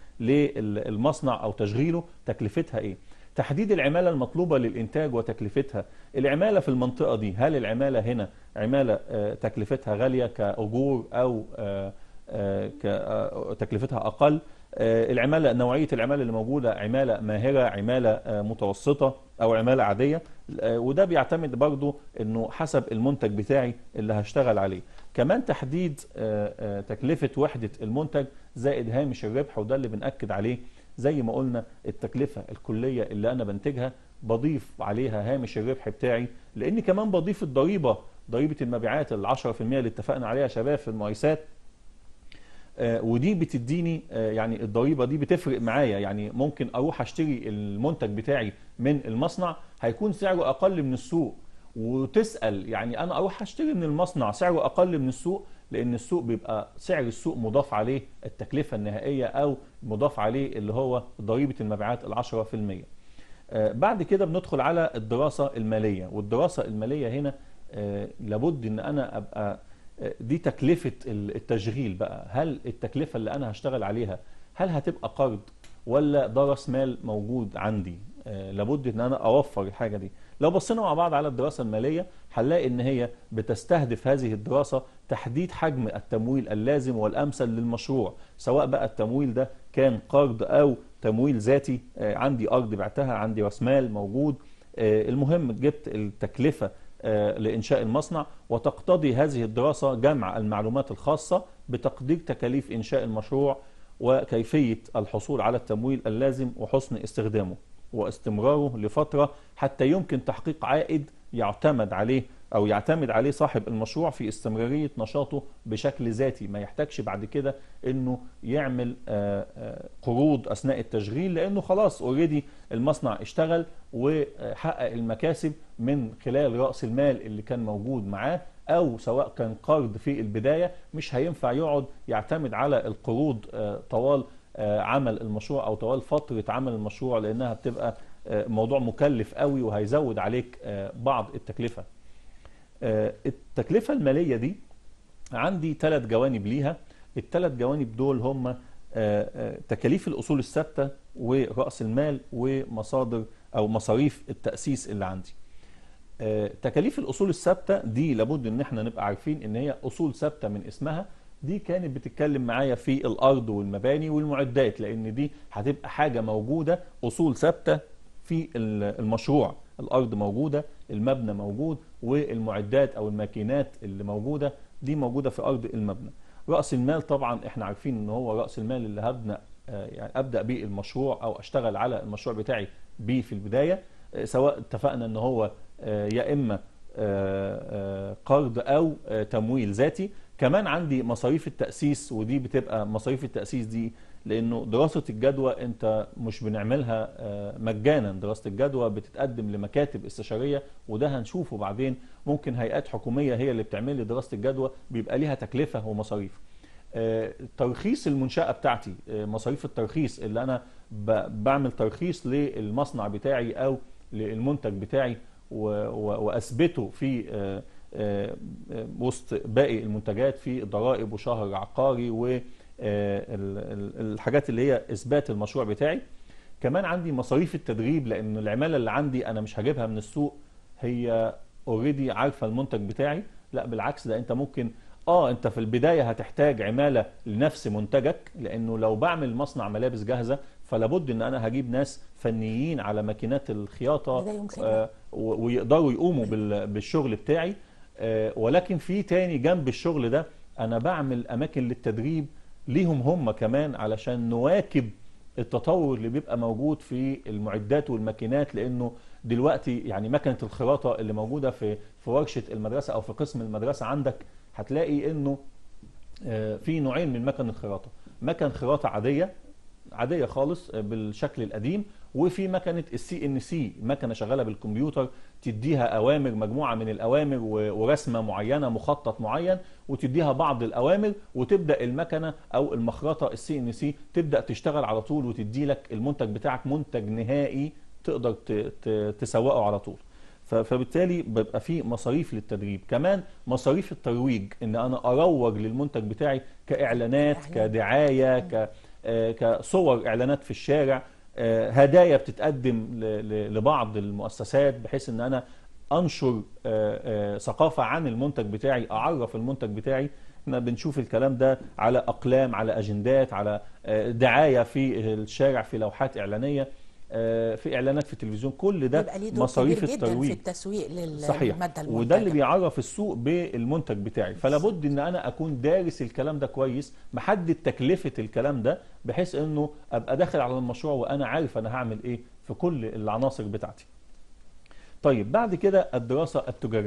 للمصنع أو تشغيله تكلفتها إيه تحديد العمالة المطلوبة للإنتاج وتكلفتها العمالة في المنطقة دي هل العمالة هنا عمالة آه، تكلفتها غالية كأجور أو آه، آه، ك- آه، تكلفتها أقل آه، العمالة نوعية العمالة اللي موجودة عمالة ماهرة عمالة آه، متوسطة أو عمالة عادية آه، وده بيعتمد برضو أنه حسب المنتج بتاعي اللي هشتغل عليه كمان تحديد آه، آه، تكلفة وحدة المنتج زائد هامش الربح وده اللي بنأكد عليه زي ما قلنا التكلفة الكلية اللي أنا بنتجها بضيف عليها هامش الربح بتاعي لأني كمان بضيف الضريبة ضريبه المبيعات ال 10% اللي اتفقنا عليها يا شباب في المقايسات آه، ودي بتديني آه، يعني الضريبه دي بتفرق معايا يعني ممكن اروح اشتري المنتج بتاعي من المصنع هيكون سعره اقل من السوق وتسال يعني انا اروح اشتري من المصنع سعره اقل من السوق لان السوق بيبقى سعر السوق مضاف عليه التكلفه النهائيه او مضاف عليه اللي هو ضريبه المبيعات ال 10%. آه، بعد كده بندخل على الدراسه الماليه والدراسه الماليه هنا آه، لابد ان انا ابقى آه، دي تكلفه التشغيل بقى هل التكلفه اللي انا هشتغل عليها هل هتبقى قرض ولا ده راس مال موجود عندي آه، لابد ان انا اوفر الحاجه دي لو بصينا مع بعض على الدراسه الماليه هنلاقي ان هي بتستهدف هذه الدراسه تحديد حجم التمويل اللازم والامثل للمشروع سواء بقى التمويل ده كان قرض او تمويل ذاتي آه، عندي ارض بعتها عندي راس مال موجود آه، المهم جبت التكلفه آه، لإنشاء المصنع وتقتضي هذه الدراسة جمع المعلومات الخاصة بتقدير تكاليف إنشاء المشروع وكيفية الحصول على التمويل اللازم وحسن استخدامه واستمراره لفترة حتى يمكن تحقيق عائد يعتمد عليه أو يعتمد عليه صاحب المشروع في استمرارية نشاطه بشكل ذاتي ما يحتاجش بعد كده إنه يعمل آه، آه، قروض أثناء التشغيل لأنه خلاص اوريدي المصنع اشتغل وحقق المكاسب من خلال رأس المال اللي كان موجود معاه أو سواء كان قرض في البداية مش هينفع يقعد يعتمد على القروض آه، طوال آه، عمل المشروع أو طوال فترة عمل المشروع لأنها بتبقى آه، موضوع مكلف قوي وهيزود عليك آه، بعض التكلفة آه، التكلفة المالية دي عندي ثلاث جوانب ليها الثلاث جوانب دول هم آه، آه، تكاليف الأصول الثابتة ورأس المال ومصادر أو مصاريف التأسيس اللي عندي آه، تكاليف الأصول الثابتة دي لابد إن احنا نبقى عارفين إن هي أصول ثابتة من اسمها دي كانت بتتكلم معايا في الأرض والمباني والمعدات لأن دي هتبقى حاجة موجودة أصول ثابتة في ال- المشروع الأرض موجودة المبنى موجود والمعدات أو الماكينات اللي موجودة دي موجودة في أرض المبنى رأس المال طبعا احنا عارفين ان هو رأس المال اللي هبنى آه، يعني ابدا بيه المشروع او اشتغل على المشروع بتاعي بيه في البدايه آه، سواء اتفقنا ان هو آه، يا اما آه، آه، قرض او آه، تمويل ذاتي كمان عندي مصاريف التاسيس ودي بتبقى مصاريف التاسيس دي لانه دراسه الجدوى انت مش بنعملها آه، مجانا دراسه الجدوى بتتقدم لمكاتب استشاريه وده هنشوفه بعدين ممكن هيئات حكوميه هي اللي بتعمل لي دراسه الجدوى بيبقى ليها تكلفه ومصاريف آه، ترخيص المنشأة بتاعتي آه، مصاريف الترخيص اللي أنا ب- بعمل ترخيص للمصنع بتاعي أو للمنتج بتاعي و- و- وأثبته في آه، آه، آه، وسط باقي المنتجات في ضرائب وشهر عقاري والحاجات اللي هي إثبات المشروع بتاعي كمان عندي مصاريف التدريب لأن العمالة اللي عندي أنا مش هجيبها من السوق هي اوريدي عارفة المنتج بتاعي لا بالعكس ده أنت ممكن اه انت في البدايه هتحتاج عماله لنفس منتجك لانه لو بعمل مصنع ملابس جاهزه فلابد ان انا هجيب ناس فنيين على ماكينات الخياطه لديهم خبرة. آه و- ويقدروا يقوموا بال- بالشغل بتاعي آه ولكن في تاني جنب الشغل ده انا بعمل اماكن للتدريب ليهم هم كمان علشان نواكب التطور اللي بيبقى موجود في المعدات والماكينات لانه دلوقتي يعني مكنه الخراطه اللي موجوده في في ورشه المدرسه او في قسم المدرسه عندك هتلاقي انه آه، في نوعين من مكن الخراطه مكن خراطه عاديه عاديه خالص آه، بالشكل القديم وفي مكنه السي ان سي مكنه شغاله بالكمبيوتر تديها اوامر مجموعه من الاوامر و- ورسمه معينه مخطط معين وتديها بعض الاوامر وتبدا المكنه او المخرطه السي ان سي تبدا تشتغل على طول وتدي لك المنتج بتاعك منتج نهائي تقدر ت- ت- تسوقه على طول ف- فبالتالي بيبقى في مصاريف للتدريب كمان مصاريف الترويج ان انا اروج للمنتج بتاعي كاعلانات إعلان. كدعايه ك آه، كصور اعلانات في الشارع آه، هدايا بتتقدم ل- ل- لبعض المؤسسات بحيث ان انا انشر آه، آه، ثقافه عن المنتج بتاعي اعرف المنتج بتاعي احنا بنشوف الكلام ده على اقلام على اجندات على آه، دعايه في الشارع في لوحات اعلانيه آه، في اعلانات في التلفزيون كل ده يبقى ليه دور مصاريف كبير جدا في الترويج التسويق لل- صحيح للماده وده اللي المنتجة. بيعرف السوق بالمنتج بتاعي فلا بد ان انا اكون دارس الكلام ده كويس محدد تكلفه الكلام ده بحيث انه ابقى داخل على المشروع وانا عارف انا هعمل ايه في كل العناصر بتاعتي طيب بعد كده الدراسه التجاريه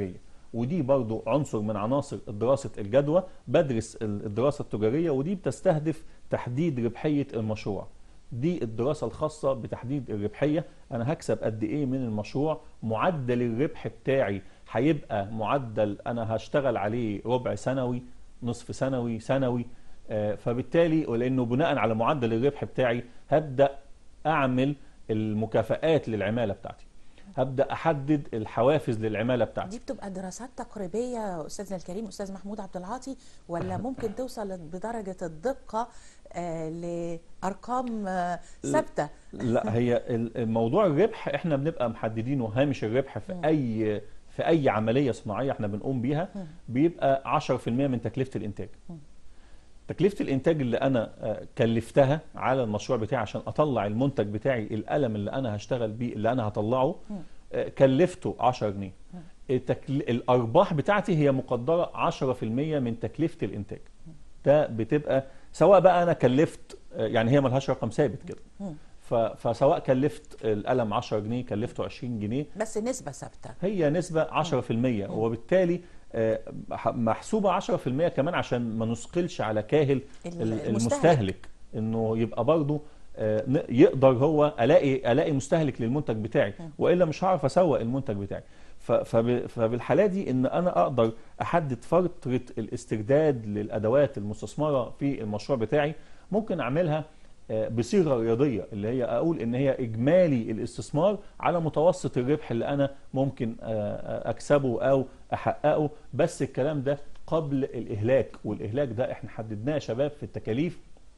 ودي برضو عنصر من عناصر دراسة الجدوى بدرس ال- الدراسة التجارية ودي بتستهدف تحديد ربحية المشروع دي الدراسة الخاصة بتحديد الربحية أنا هكسب قد إيه من المشروع معدل الربح بتاعي هيبقى معدل أنا هشتغل عليه ربع سنوي نصف سنوي سنوي آه، فبالتالي ولأنه بناء على معدل الربح بتاعي هبدأ أعمل المكافآت للعمالة بتاعتي هبدأ أحدد الحوافز للعمالة بتاعتي دي بتبقى دراسات تقريبيه استاذنا الكريم استاذ محمود عبد العاطي ولا ممكن توصل بدرجه الدقه آه، لارقام آه، ثابته لا هي ال- الموضوع الربح احنا بنبقى محددينه هامش الربح في اي في اي عمليه صناعيه احنا بنقوم بيها بيبقى 10% من تكلفه الانتاج تكلفه الانتاج اللي انا آه، كلفتها على المشروع بتاعي عشان اطلع المنتج بتاعي القلم اللي انا هشتغل بيه اللي انا هطلعه آه، كلفته 10 جنيه التكل... الارباح بتاعتي هي مقدره 10% من تكلفه الانتاج ده بتبقى سواء بقى انا كلفت آه، يعني هي ملهاش رقم ثابت كده ف... فسواء كلفت القلم 10 جنيه كلفته 20 جنيه بس نسبه ثابته هي نسبة 10% وبالتالي آه، ح- محسوبة 10% كمان عشان ما نثقلش على كاهل ال- ال- المستهلك. المستهلك انه يبقى برضه آه، ن- يقدر هو الاقي الاقي مستهلك للمنتج بتاعي والا مش هعرف اسوق المنتج بتاعي ف- فب- فبالحاله دي ان انا اقدر احدد فتره الاسترداد للادوات المستثمره في المشروع بتاعي ممكن اعملها آه، بصيغه رياضيه اللي هي اقول ان هي اجمالي الاستثمار على متوسط الربح اللي انا ممكن آه، آه، اكسبه او احققه بس الكلام ده قبل الاهلاك والاهلاك ده احنا حددناه يا شباب في التكاليف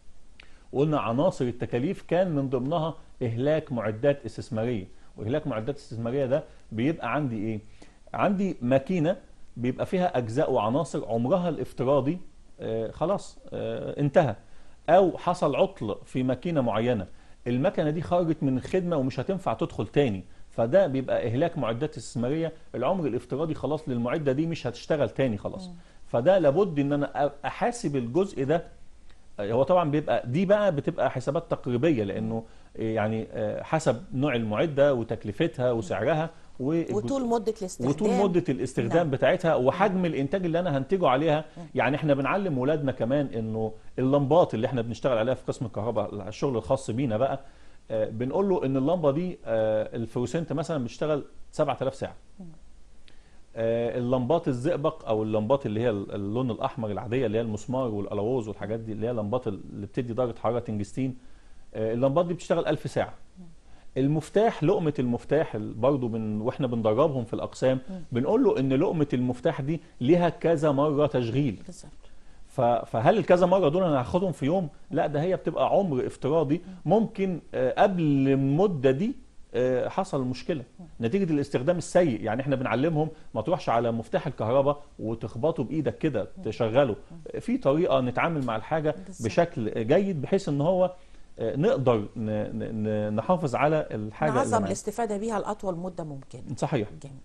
وقلنا عناصر التكاليف كان من ضمنها اهلاك معدات استثماريه واهلاك معدات استثماريه ده بيبقى عندي ايه عندي ماكينه بيبقى فيها اجزاء وعناصر عمرها الافتراضي آه خلاص آه انتهى او حصل عطل في ماكينه معينه المكنه دي خرجت من الخدمه ومش هتنفع تدخل تاني فده بيبقى اهلاك معدات استثماريه العمر الافتراضي خلاص للمعده دي مش هتشتغل تاني خلاص فده لابد ان انا احاسب الجزء ده هو طبعا بيبقى دي بقى بتبقى حسابات تقريبيه لانه يعني آه، حسب نوع المعده وتكلفتها وسعرها والجزء- وطول مده الاستخدام وطول مده الاستخدام نعم. بتاعتها وحجم الانتاج اللي انا هنتجه عليها يعني احنا بنعلم ولادنا كمان انه اللمبات اللي احنا بنشتغل عليها في قسم الكهرباء الشغل الخاص بينا بقى آه، بنقول له ان اللمبه دي آه، الفلوسنت مثلا بتشتغل 7000 ساعه آه، اللمبات الزئبق او اللمبات اللي هي اللون الاحمر العاديه اللي هي المسمار والالوز والحاجات دي اللي هي اللمبات اللي بتدي درجه حراره تنجستين آه، اللمبات دي بتشتغل 1000 ساعه المفتاح لقمه المفتاح ال- برضو من واحنا بندربهم في الاقسام بنقول له ان لقمه المفتاح دي ليها كذا مره تشغيل بالظبط ف- فهل الكذا مره دول انا هاخدهم في يوم لا ده هي بتبقى عمر افتراضي ممكن آه، قبل المده دي آه، حصل مشكله نتيجه الاستخدام السيء يعني احنا بنعلمهم ما تروحش على مفتاح الكهرباء وتخبطه بايدك كده تشغله في طريقه نتعامل مع الحاجه بالظبط. بشكل جيد بحيث ان هو آه، نقدر ن- ن- ن- نحافظ على الحاجه اللي نعظم معانا. الاستفاده بيها لاطول مده ممكن صحيح جميل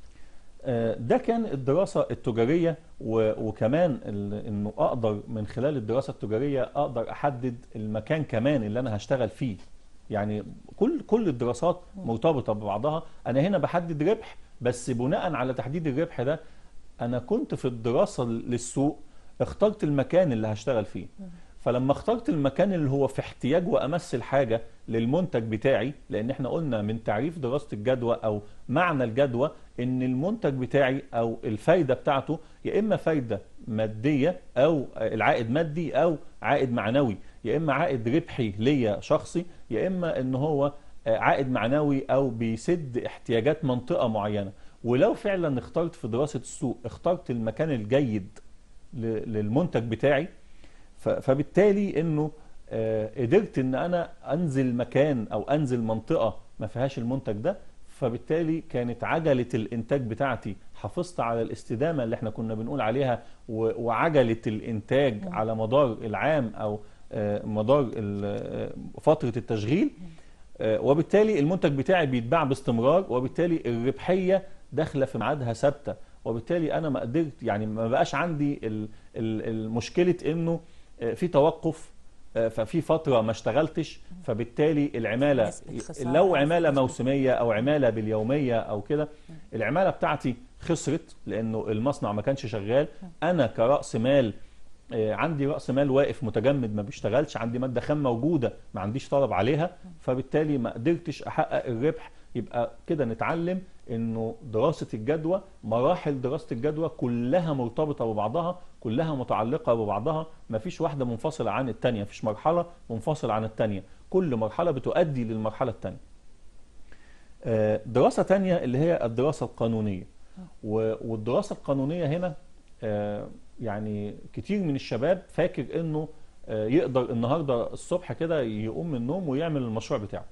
آه، ده كان الدراسة التجارية و- وكمان ال- انه اقدر من خلال الدراسة التجارية اقدر احدد المكان كمان اللي انا هشتغل فيه يعني كل كل الدراسات مرتبطة ببعضها انا هنا بحدد ربح بس بناء على تحديد الربح ده انا كنت في الدراسة للسوق اخترت المكان اللي هشتغل فيه فلما اخترت المكان اللي هو في احتياج وامس الحاجه للمنتج بتاعي لان احنا قلنا من تعريف دراسه الجدوى او معنى الجدوى ان المنتج بتاعي او الفايده بتاعته يا اما فايده ماديه او العائد مادي او عائد معنوي يا اما عائد ربحي ليا شخصي يا اما ان هو عائد معنوي او بيسد احتياجات منطقه معينه ولو فعلا اخترت في دراسه السوق اخترت المكان الجيد ل- للمنتج بتاعي ف- فبالتالي انه آه، قدرت ان انا انزل مكان او انزل منطقه ما فيهاش المنتج ده فبالتالي كانت عجله الانتاج بتاعتي حافظت على الاستدامه اللي احنا كنا بنقول عليها و- وعجله الانتاج على مدار العام او آه، مدار ال- آه، فتره التشغيل آه، وبالتالي المنتج بتاعي بيتباع باستمرار وبالتالي الربحيه داخله في ميعادها ثابته وبالتالي انا ما قدرت يعني ما بقاش عندي ال- ال- المشكله انه آه، في توقف آه، ففي فتره ما اشتغلتش فبالتالي العماله نسبة خسارة لو أو عماله نسبة- موسميه او عماله باليوميه او كده العماله بتاعتي خسرت لانه المصنع ما كانش شغال انا كراس مال آه، عندي راس مال واقف متجمد ما بيشتغلش عندي ماده خام موجوده ما عنديش طلب عليها فبالتالي ما قدرتش احقق الربح يبقى كده نتعلم انه دراسه الجدوى مراحل دراسه الجدوى كلها مرتبطه ببعضها كلها متعلقه ببعضها ما فيش واحده منفصله عن الثانيه مفيش مرحله منفصله عن الثانيه كل مرحله بتؤدي للمرحله الثانيه آه، دراسة تانية اللي هي الدراسة القانونية و- والدراسة القانونية هنا آه، يعني كتير من الشباب فاكر انه آه، يقدر النهاردة الصبح كده يقوم من النوم ويعمل المشروع بتاعه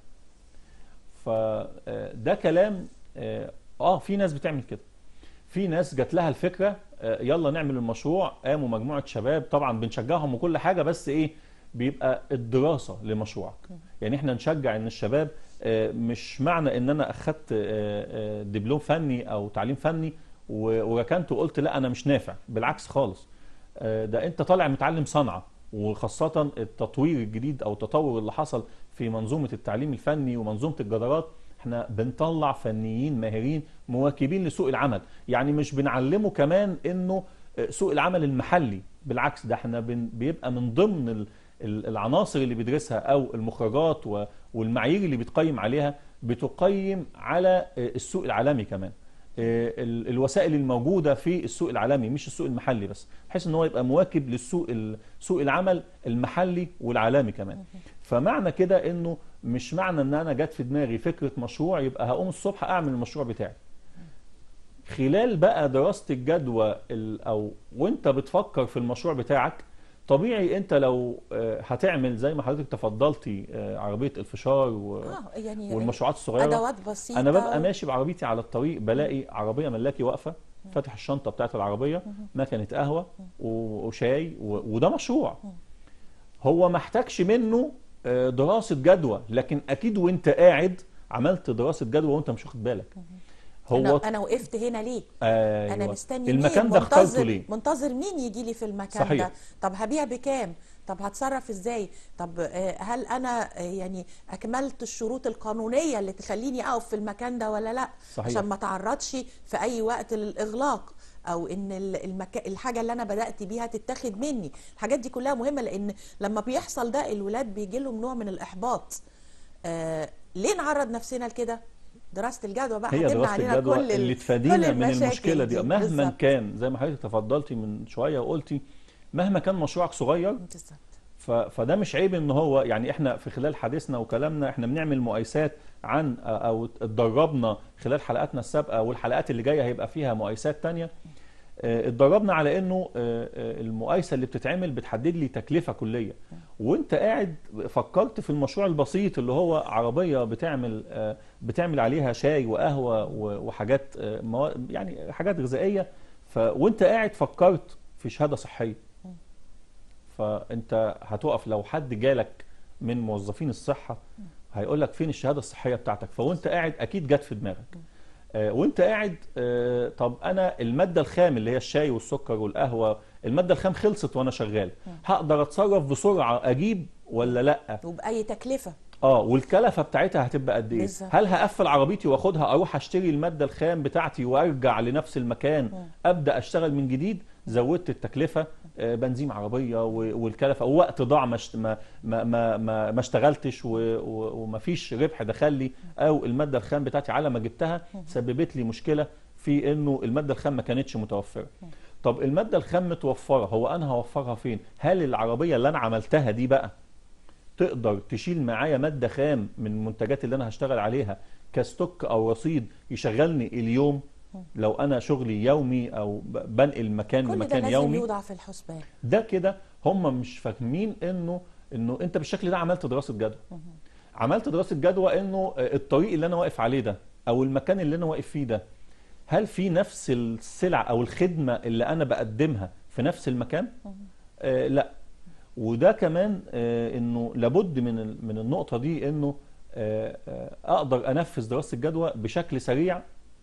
فده كلام اه آه، في ناس بتعمل كده في ناس جات لها الفكرة آه، يلا نعمل المشروع قاموا مجموعة شباب طبعا بنشجعهم وكل حاجة بس ايه بيبقى الدراسة لمشروعك يعني احنا نشجع ان الشباب آه، مش معنى ان انا اخدت آه، آه، دبلوم فني او تعليم فني و- وركنت وقلت لا انا مش نافع بالعكس خالص آه، ده انت طالع متعلم صنعة وخاصة التطوير الجديد او التطور اللي حصل في منظومة التعليم الفني ومنظومة الجدارات احنا بنطلع فنيين ماهرين مواكبين لسوق العمل يعني مش بنعلمه كمان انه آه، سوق العمل المحلي بالعكس ده احنا بن- بيبقى من ضمن ال- ال- العناصر اللي بيدرسها او المخرجات و- والمعايير اللي بتقيم عليها بتقيم على آه، السوق العالمي كمان آه، ال- الوسائل الموجوده في السوق العالمي مش السوق المحلي بس بحيث ان هو يبقى مواكب للسوق ال- سوق العمل المحلي والعالمي كمان فمعنى كده انه مش معنى ان انا جت في دماغي فكره مشروع يبقى هقوم الصبح اعمل المشروع بتاعي خلال بقى دراسه الجدوى ال- او وانت بتفكر في المشروع بتاعك طبيعي انت لو آه، هتعمل زي ما حضرتك تفضلتي آه، عربيه الفشار و- اه يعني والمشروعات الصغيره ادوات بسيطه انا ببقى ماشي بعربيتي على الطريق بلاقي عربيه ملاكي واقفه فاتح الشنطه بتاعت العربيه مكنه قهوه و- وشاي و- وده مشروع هو ما احتاجش منه آه، دراسه جدوى لكن اكيد وانت قاعد عملت دراسه جدوى وانت مش واخد بالك هو انا انا وقفت هنا ليه أيوة. انا مستني المكان مين ده اخترته منتظر ليه منتظر مين يجي لي في المكان صحيح. ده طب هبيع بكام طب هتصرف ازاي طب آه، هل انا آه، يعني اكملت الشروط القانونيه اللي تخليني اقف في المكان ده ولا لا صحيح. عشان ما تعرضش في اي وقت للاغلاق او ان ال- المكا... الحاجه اللي انا بدات بيها تتاخد مني الحاجات دي كلها مهمه لان لما بيحصل ده الولاد بيجي لهم نوع من الاحباط آه ليه نعرض نفسنا لكده دراسه الجدوى بقى هي هتمنع دراسه علينا الجدوى كل ال- اللي كل تفادينا من المشاكل المشكله دي مهما بالظبط. كان زي ما حضرتك تفضلتي من شويه وقلتي مهما كان مشروعك صغير بالظبط ف- فده مش عيب ان هو يعني احنا في خلال حديثنا وكلامنا احنا بنعمل مقايسات عن او اتدربنا خلال حلقاتنا السابقه والحلقات اللي جايه هيبقى فيها مقايسات تانية اه، اتدربنا على انه اه، اه، المقايسه اللي بتتعمل بتحدد لي تكلفه كليه وانت قاعد فكرت في المشروع البسيط اللي هو عربيه بتعمل اه، بتعمل عليها شاي وقهوه و- وحاجات اه، موا- يعني حاجات غذائيه ف وانت قاعد فكرت في شهاده صحيه فانت هتقف لو حد جالك من موظفين الصحه هيقول لك فين الشهاده الصحيه بتاعتك فوانت قاعد اكيد جت في دماغك آه، وانت قاعد آه، طب انا الماده الخام اللي هي الشاي والسكر والقهوه الماده الخام خلصت وانا شغال هقدر اتصرف بسرعه اجيب ولا لا وبأي تكلفة اه والكلفه بتاعتها هتبقى قد ايه بالظبط. هل هقفل عربيتي واخدها اروح اشتري الماده الخام بتاعتي وارجع لنفس المكان ابدا اشتغل من جديد زودت التكلفه آه، بنزين عربيه و- والكلفه ووقت ضاع ما اشت- ما ما ما ما, ما اشتغلتش و- و- ومفيش ربح دخل لي او الماده الخام بتاعتي على ما جبتها سببت لي مشكله في انه الماده الخام ما كانتش متوفره طب الماده الخام متوفره هو انا هوفرها فين هل العربيه اللي انا عملتها دي بقى تقدر تشيل معايا ماده خام من المنتجات اللي انا هشتغل عليها كستوك او رصيد يشغلني اليوم لو انا شغلي يومي او ب- بنقل مكان كل ده لمكان لازم يومي يوضع في الحسبان ده كده هم مش فاهمين انه انه انت بالشكل ده عملت دراسه جدوى عملت دراسه جدوى انه الطريق اللي انا واقف عليه ده او المكان اللي انا واقف فيه ده هل في نفس السلع او الخدمه اللي انا بقدمها في نفس المكان آه لا وده كمان آه انه لابد من ال- من النقطه دي انه آه آه اقدر انفذ دراسه الجدوى بشكل سريع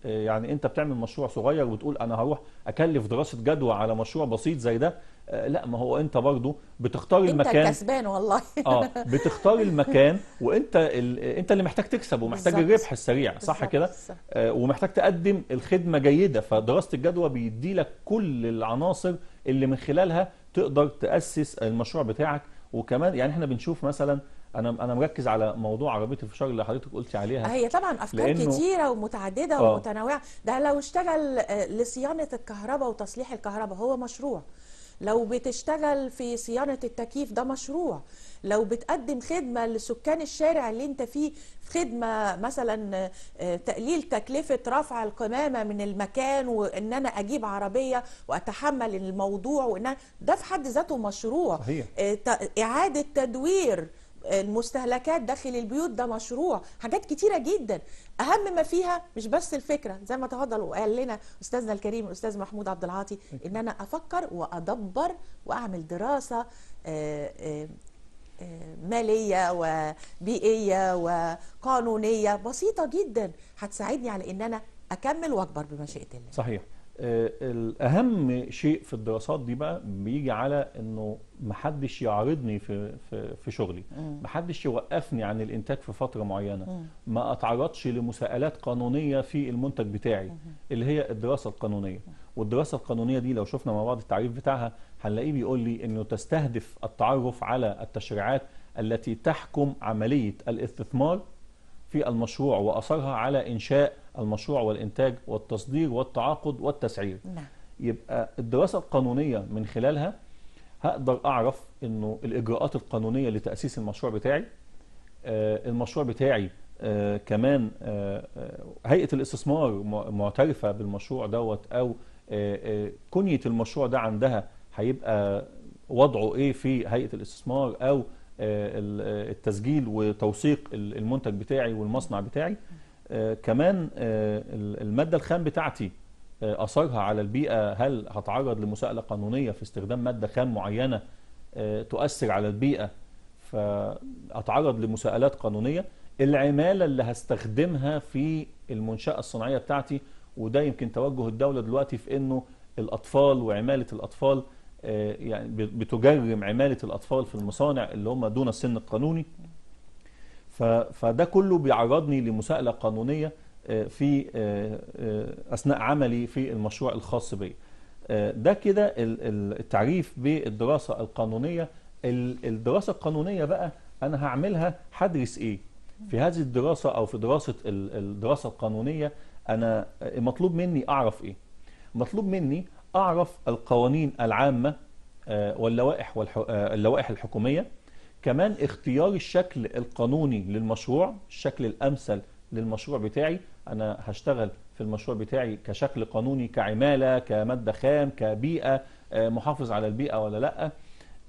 آه، يعني انت بتعمل مشروع صغير وتقول انا هروح اكلف دراسه جدوى على مشروع بسيط زي ده آه، لا ما هو انت برضو بتختار انت المكان الكسبان والله اه بتختار المكان وانت ال... انت اللي محتاج تكسب ومحتاج بالظبط. الربح السريع صح بالظبط، كده صح. آه، ومحتاج تقدم الخدمه جيده فدراسه الجدوى بيدي لك كل العناصر اللي من خلالها تقدر تاسس المشروع بتاعك وكمان يعني احنا بنشوف مثلا انا انا مركز على موضوع عربيه الفشار اللي حضرتك قلتي عليها هي طبعا افكار لأنه- كتيره ومتعدده آه. ومتنوعه ده لو اشتغل آه، لصيانه الكهرباء وتصليح الكهرباء هو مشروع لو بتشتغل في صيانه التكييف ده مشروع لو بتقدم خدمه لسكان الشارع اللي انت فيه خدمه مثلا آه، تقليل تكلفه رفع القمامه من المكان وان انا اجيب عربيه واتحمل الموضوع وان أنا- ده في حد ذاته مشروع صحيح. آه، ت- اعاده تدوير المستهلكات داخل البيوت ده مشروع حاجات كتيره جدا اهم ما فيها مش بس الفكره زي ما تفضل وقال لنا استاذنا الكريم الاستاذ محمود عبد العاطي ان انا افكر وادبر واعمل دراسه آه، آه، آه، ماليه وبيئيه وقانونيه بسيطه جدا هتساعدني على ان انا اكمل واكبر بمشيئه الله صحيح آه، الاهم شيء في الدراسات دي بقى بيجي على انه محدش يعارضني في في في شغلي محدش يوقفني عن الانتاج في فتره معينه ما اتعرضش لمساءلات قانونيه في المنتج بتاعي اللي هي الدراسه القانونيه والدراسه القانونيه دي لو شفنا مع بعض التعريف بتاعها هنلاقيه بيقول لي انه تستهدف التعرف على التشريعات التي تحكم عمليه الاستثمار في المشروع واثرها على انشاء المشروع والانتاج والتصدير والتعاقد والتسعير نعم يبقى الدراسه القانونيه من خلالها هقدر اعرف انه الاجراءات القانونيه لتاسيس المشروع بتاعي آه، المشروع بتاعي آه، كمان آه، آه، هيئه الاستثمار م- معترفه بالمشروع دوت او آه، آه، كنيه المشروع ده عندها هيبقى وضعه ايه في هيئه الاستثمار او آه، ال- آه، التسجيل وتوثيق ال- المنتج بتاعي والمصنع بتاعي آه، كمان آه، ال- الماده الخام بتاعتي آه، اثرها على البيئه هل هتعرض لمساءله قانونيه في استخدام ماده خام معينه آه، تؤثر على البيئه فاتعرض لمساءلات قانونيه العماله اللي هستخدمها في المنشاه الصناعيه بتاعتي وده يمكن توجه الدوله دلوقتي في انه الاطفال وعماله الاطفال آه، يعني بتجرم عماله الاطفال في المصانع اللي هم دون السن القانوني ف- فده كله بيعرضني لمساءله قانونيه آه، في آه، آه، اثناء عملي في المشروع الخاص بي آه، ده كده ال- ال- التعريف بالدراسه القانونيه ال- الدراسه القانونيه بقى انا هعملها هدرس ايه في هذه الدراسه او في دراسه ال- الدراسه القانونيه انا آه، مطلوب مني اعرف ايه مطلوب مني اعرف القوانين العامه آه، واللوائح والح- آه، اللوائح الحكوميه كمان اختيار الشكل القانوني للمشروع الشكل الامثل للمشروع بتاعي انا هشتغل في المشروع بتاعي كشكل قانوني كعماله كماده خام كبيئه آه، محافظ على البيئه ولا لا آه،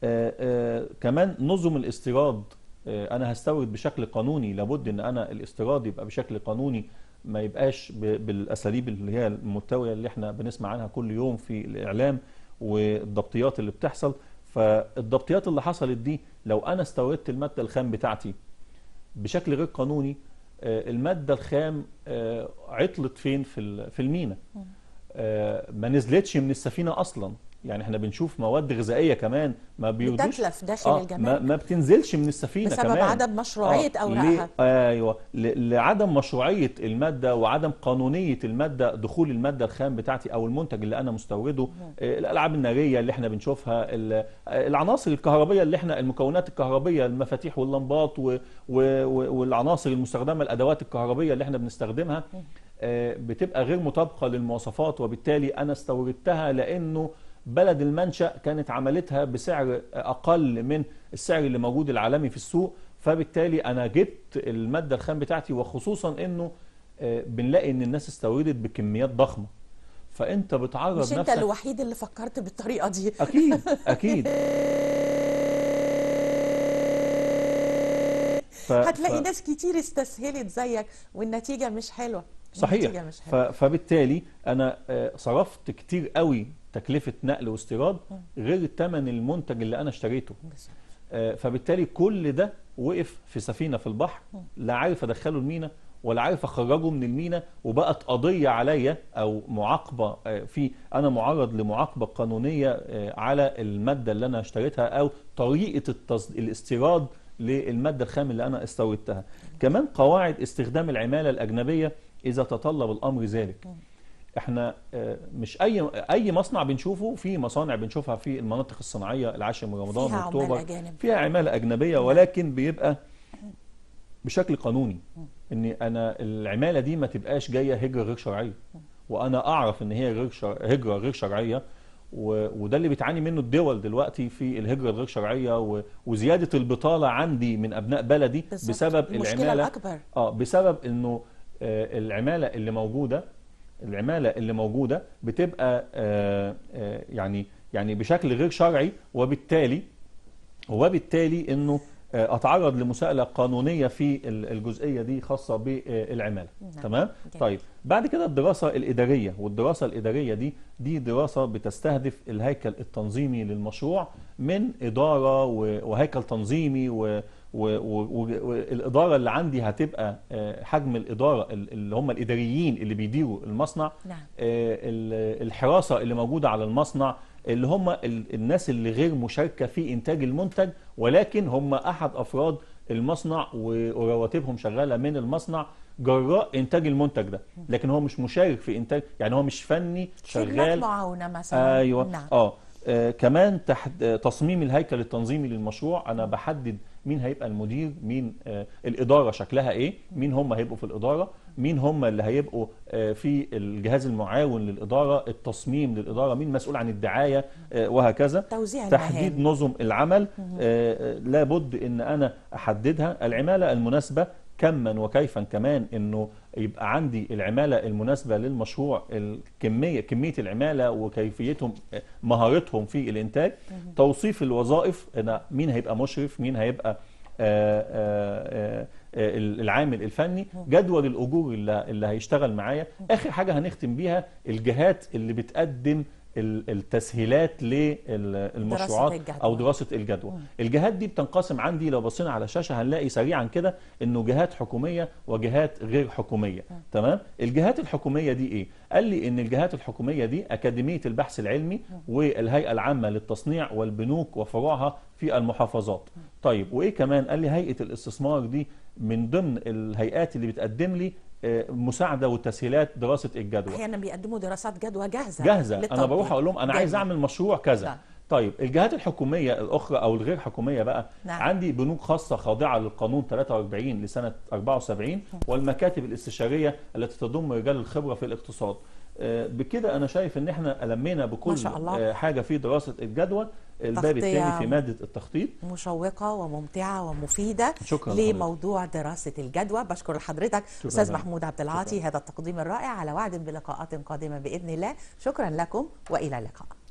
آه، كمان نظم الاستيراد آه، انا هستورد بشكل قانوني لابد ان انا الاستيراد يبقى بشكل قانوني ما يبقاش ب- بالاساليب اللي هي المتويه اللي احنا بنسمع عنها كل يوم في الاعلام والضبطيات اللي بتحصل فالضبطيات اللي حصلت دي لو انا استوردت الماده الخام بتاعتي بشكل غير قانوني آه، الماده الخام آه، عطلت فين في ال- في المينا آه، ما نزلتش من السفينه اصلا يعني احنا بنشوف مواد غذائيه كمان ما بيردوش بتتلف داخل آه ما, الجمارك ما بتنزلش من السفينه بسبب كمان عدم مشروعيه آه، اوراقها ليه؟ ايوه ل- لعدم مشروعيه الماده وعدم قانونيه الماده دخول الماده الخام بتاعتي او المنتج اللي انا مستورده آه، الالعاب الناريه اللي احنا بنشوفها ال- آه، العناصر الكهربيه اللي احنا المكونات الكهربيه المفاتيح واللمبات و- و- و- والعناصر المستخدمه الادوات الكهربيه اللي احنا بنستخدمها آه، بتبقى غير مطابقه للمواصفات وبالتالي انا استوردتها لانه بلد المنشأ كانت عملتها بسعر أقل من السعر اللي موجود العالمي في السوق فبالتالي أنا جبت المادة الخام بتاعتي وخصوصا أنه آه، بنلاقي أن الناس استوردت بكميات ضخمة فأنت بتعرض مش انت نفسك الوحيد اللي فكرت بالطريقه دي أكيد أكيد ف... هتلاقي ف... ناس كتير استسهلت زيك والنتيجه مش حلوه صحيح النتيجة مش ف... حلوه فبالتالي أنا آه، صرفت كتير قوي تكلفة نقل واستيراد غير ثمن المنتج اللي أنا اشتريته بالظبط. آه، فبالتالي كل ده وقف في سفينه في البحر لا عارف ادخله المينا ولا عارف اخرجه من المينا وبقت قضيه عليا او معاقبه آه، في انا معرض لمعاقبه قانونيه آه، على الماده اللي انا اشتريتها او طريقه التص... الاستيراد للماده الخام اللي انا استوردتها كمان قواعد استخدام العماله الاجنبيه اذا تطلب الامر ذلك احنا آه، مش اي اي مصنع بنشوفه في مصانع بنشوفها في المناطق الصناعيه العاشر من رمضان فيها عمال واكتوبر أجانب. فيها عماله اجنبيه ولكن بيبقى بشكل قانوني ان انا العماله دي ما تبقاش جايه هجره غير شرعيه وانا اعرف ان هي غير شر... هجره غير شرعيه و... وده اللي بتعاني منه الدول دلوقتي في الهجره الغير شرعيه و... وزياده البطاله عندي من ابناء بلدي بالظبط. بسبب المشكلة العماله الأكبر. اه بسبب انه آه، العماله اللي موجوده العماله اللي موجوده بتبقى آه، آه، يعني يعني بشكل غير شرعي وبالتالي وبالتالي انه آه، اتعرض لمساءله قانونيه في ال- الجزئيه دي خاصه بالعماله نعم. تمام جميل. طيب بعد كده الدراسه الاداريه والدراسه الاداريه دي دي دراسه بتستهدف الهيكل التنظيمي للمشروع من اداره و- وهيكل تنظيمي و والاداره اللي عندي هتبقى آه، حجم الاداره ال- اللي هم الاداريين اللي بيديروا المصنع نعم. آه، ال- الحراسه اللي موجوده على المصنع اللي هم ال- الناس اللي غير مشاركه في انتاج المنتج ولكن هم احد افراد المصنع و- ورواتبهم شغاله من المصنع جراء انتاج المنتج ده لكن هو مش مشارك في انتاج يعني هو مش فني خدمات شغال معاونة مثلا ايوه نعم اه آه، كمان تحت آه، تصميم الهيكل التنظيمي للمشروع انا بحدد مين هيبقى المدير مين آه، الاداره شكلها ايه مين هم هيبقوا في الاداره مين هم اللي هيبقوا آه، في الجهاز المعاون للاداره التصميم للاداره مين مسؤول عن الدعايه آه، وهكذا توزيع تحديد المهام نظم العمل آه، آه، لابد ان انا احددها العماله المناسبه كما وكيفا كمان انه يبقى عندي العماله المناسبه للمشروع الكميه كميه العماله وكيفيتهم آه، مهارتهم في الانتاج توصيف الوظائف انا مين هيبقى مشرف مين هيبقى آه، آه، آه، آه، العامل الفني جدول الاجور اللي اللي هيشتغل معايا اخر حاجه هنختم بيها الجهات اللي بتقدم ال- التسهيلات للمشروعات الجدوى. او دراسه الجدوى الجهات دي بتنقسم عندي لو بصينا على الشاشه هنلاقي سريعا كده انه جهات حكوميه وجهات غير حكوميه تمام الجهات الحكوميه دي ايه قال لي ان الجهات الحكوميه دي اكاديميه البحث العلمي والهيئه العامه للتصنيع والبنوك وفروعها في المحافظات طيب وايه كمان قال لي هيئه الاستثمار دي من ضمن الهيئات اللي بتقدم لي آه، مساعده وتسهيلات دراسه الجدوى احيانا بيقدموا دراسات جدوى جاهزه جاهزه انا للتطبيق. بروح اقول لهم انا عايز جميل. اعمل مشروع كذا نعم. طيب الجهات الحكوميه الاخرى او الغير حكوميه بقى نعم. عندي بنوك خاصه خاضعه للقانون 43 لسنه 74 والمكاتب الاستشاريه التي تضم رجال الخبره في الاقتصاد آه، بكده انا شايف ان احنا لمينا بكل ما شاء الله. آه، حاجه في دراسه الجدوى الباب تغطية الثاني في ماده التخطيط مشوقة وممتعة ومفيدة شكراً لحضرتك. لموضوع دراسة الجدوى بشكر حضرتك شكراً أستاذ لك. محمود عبد العاطي هذا التقديم الرائع على وعد بلقاءات قادمة بإذن الله شكرا لكم وإلى اللقاء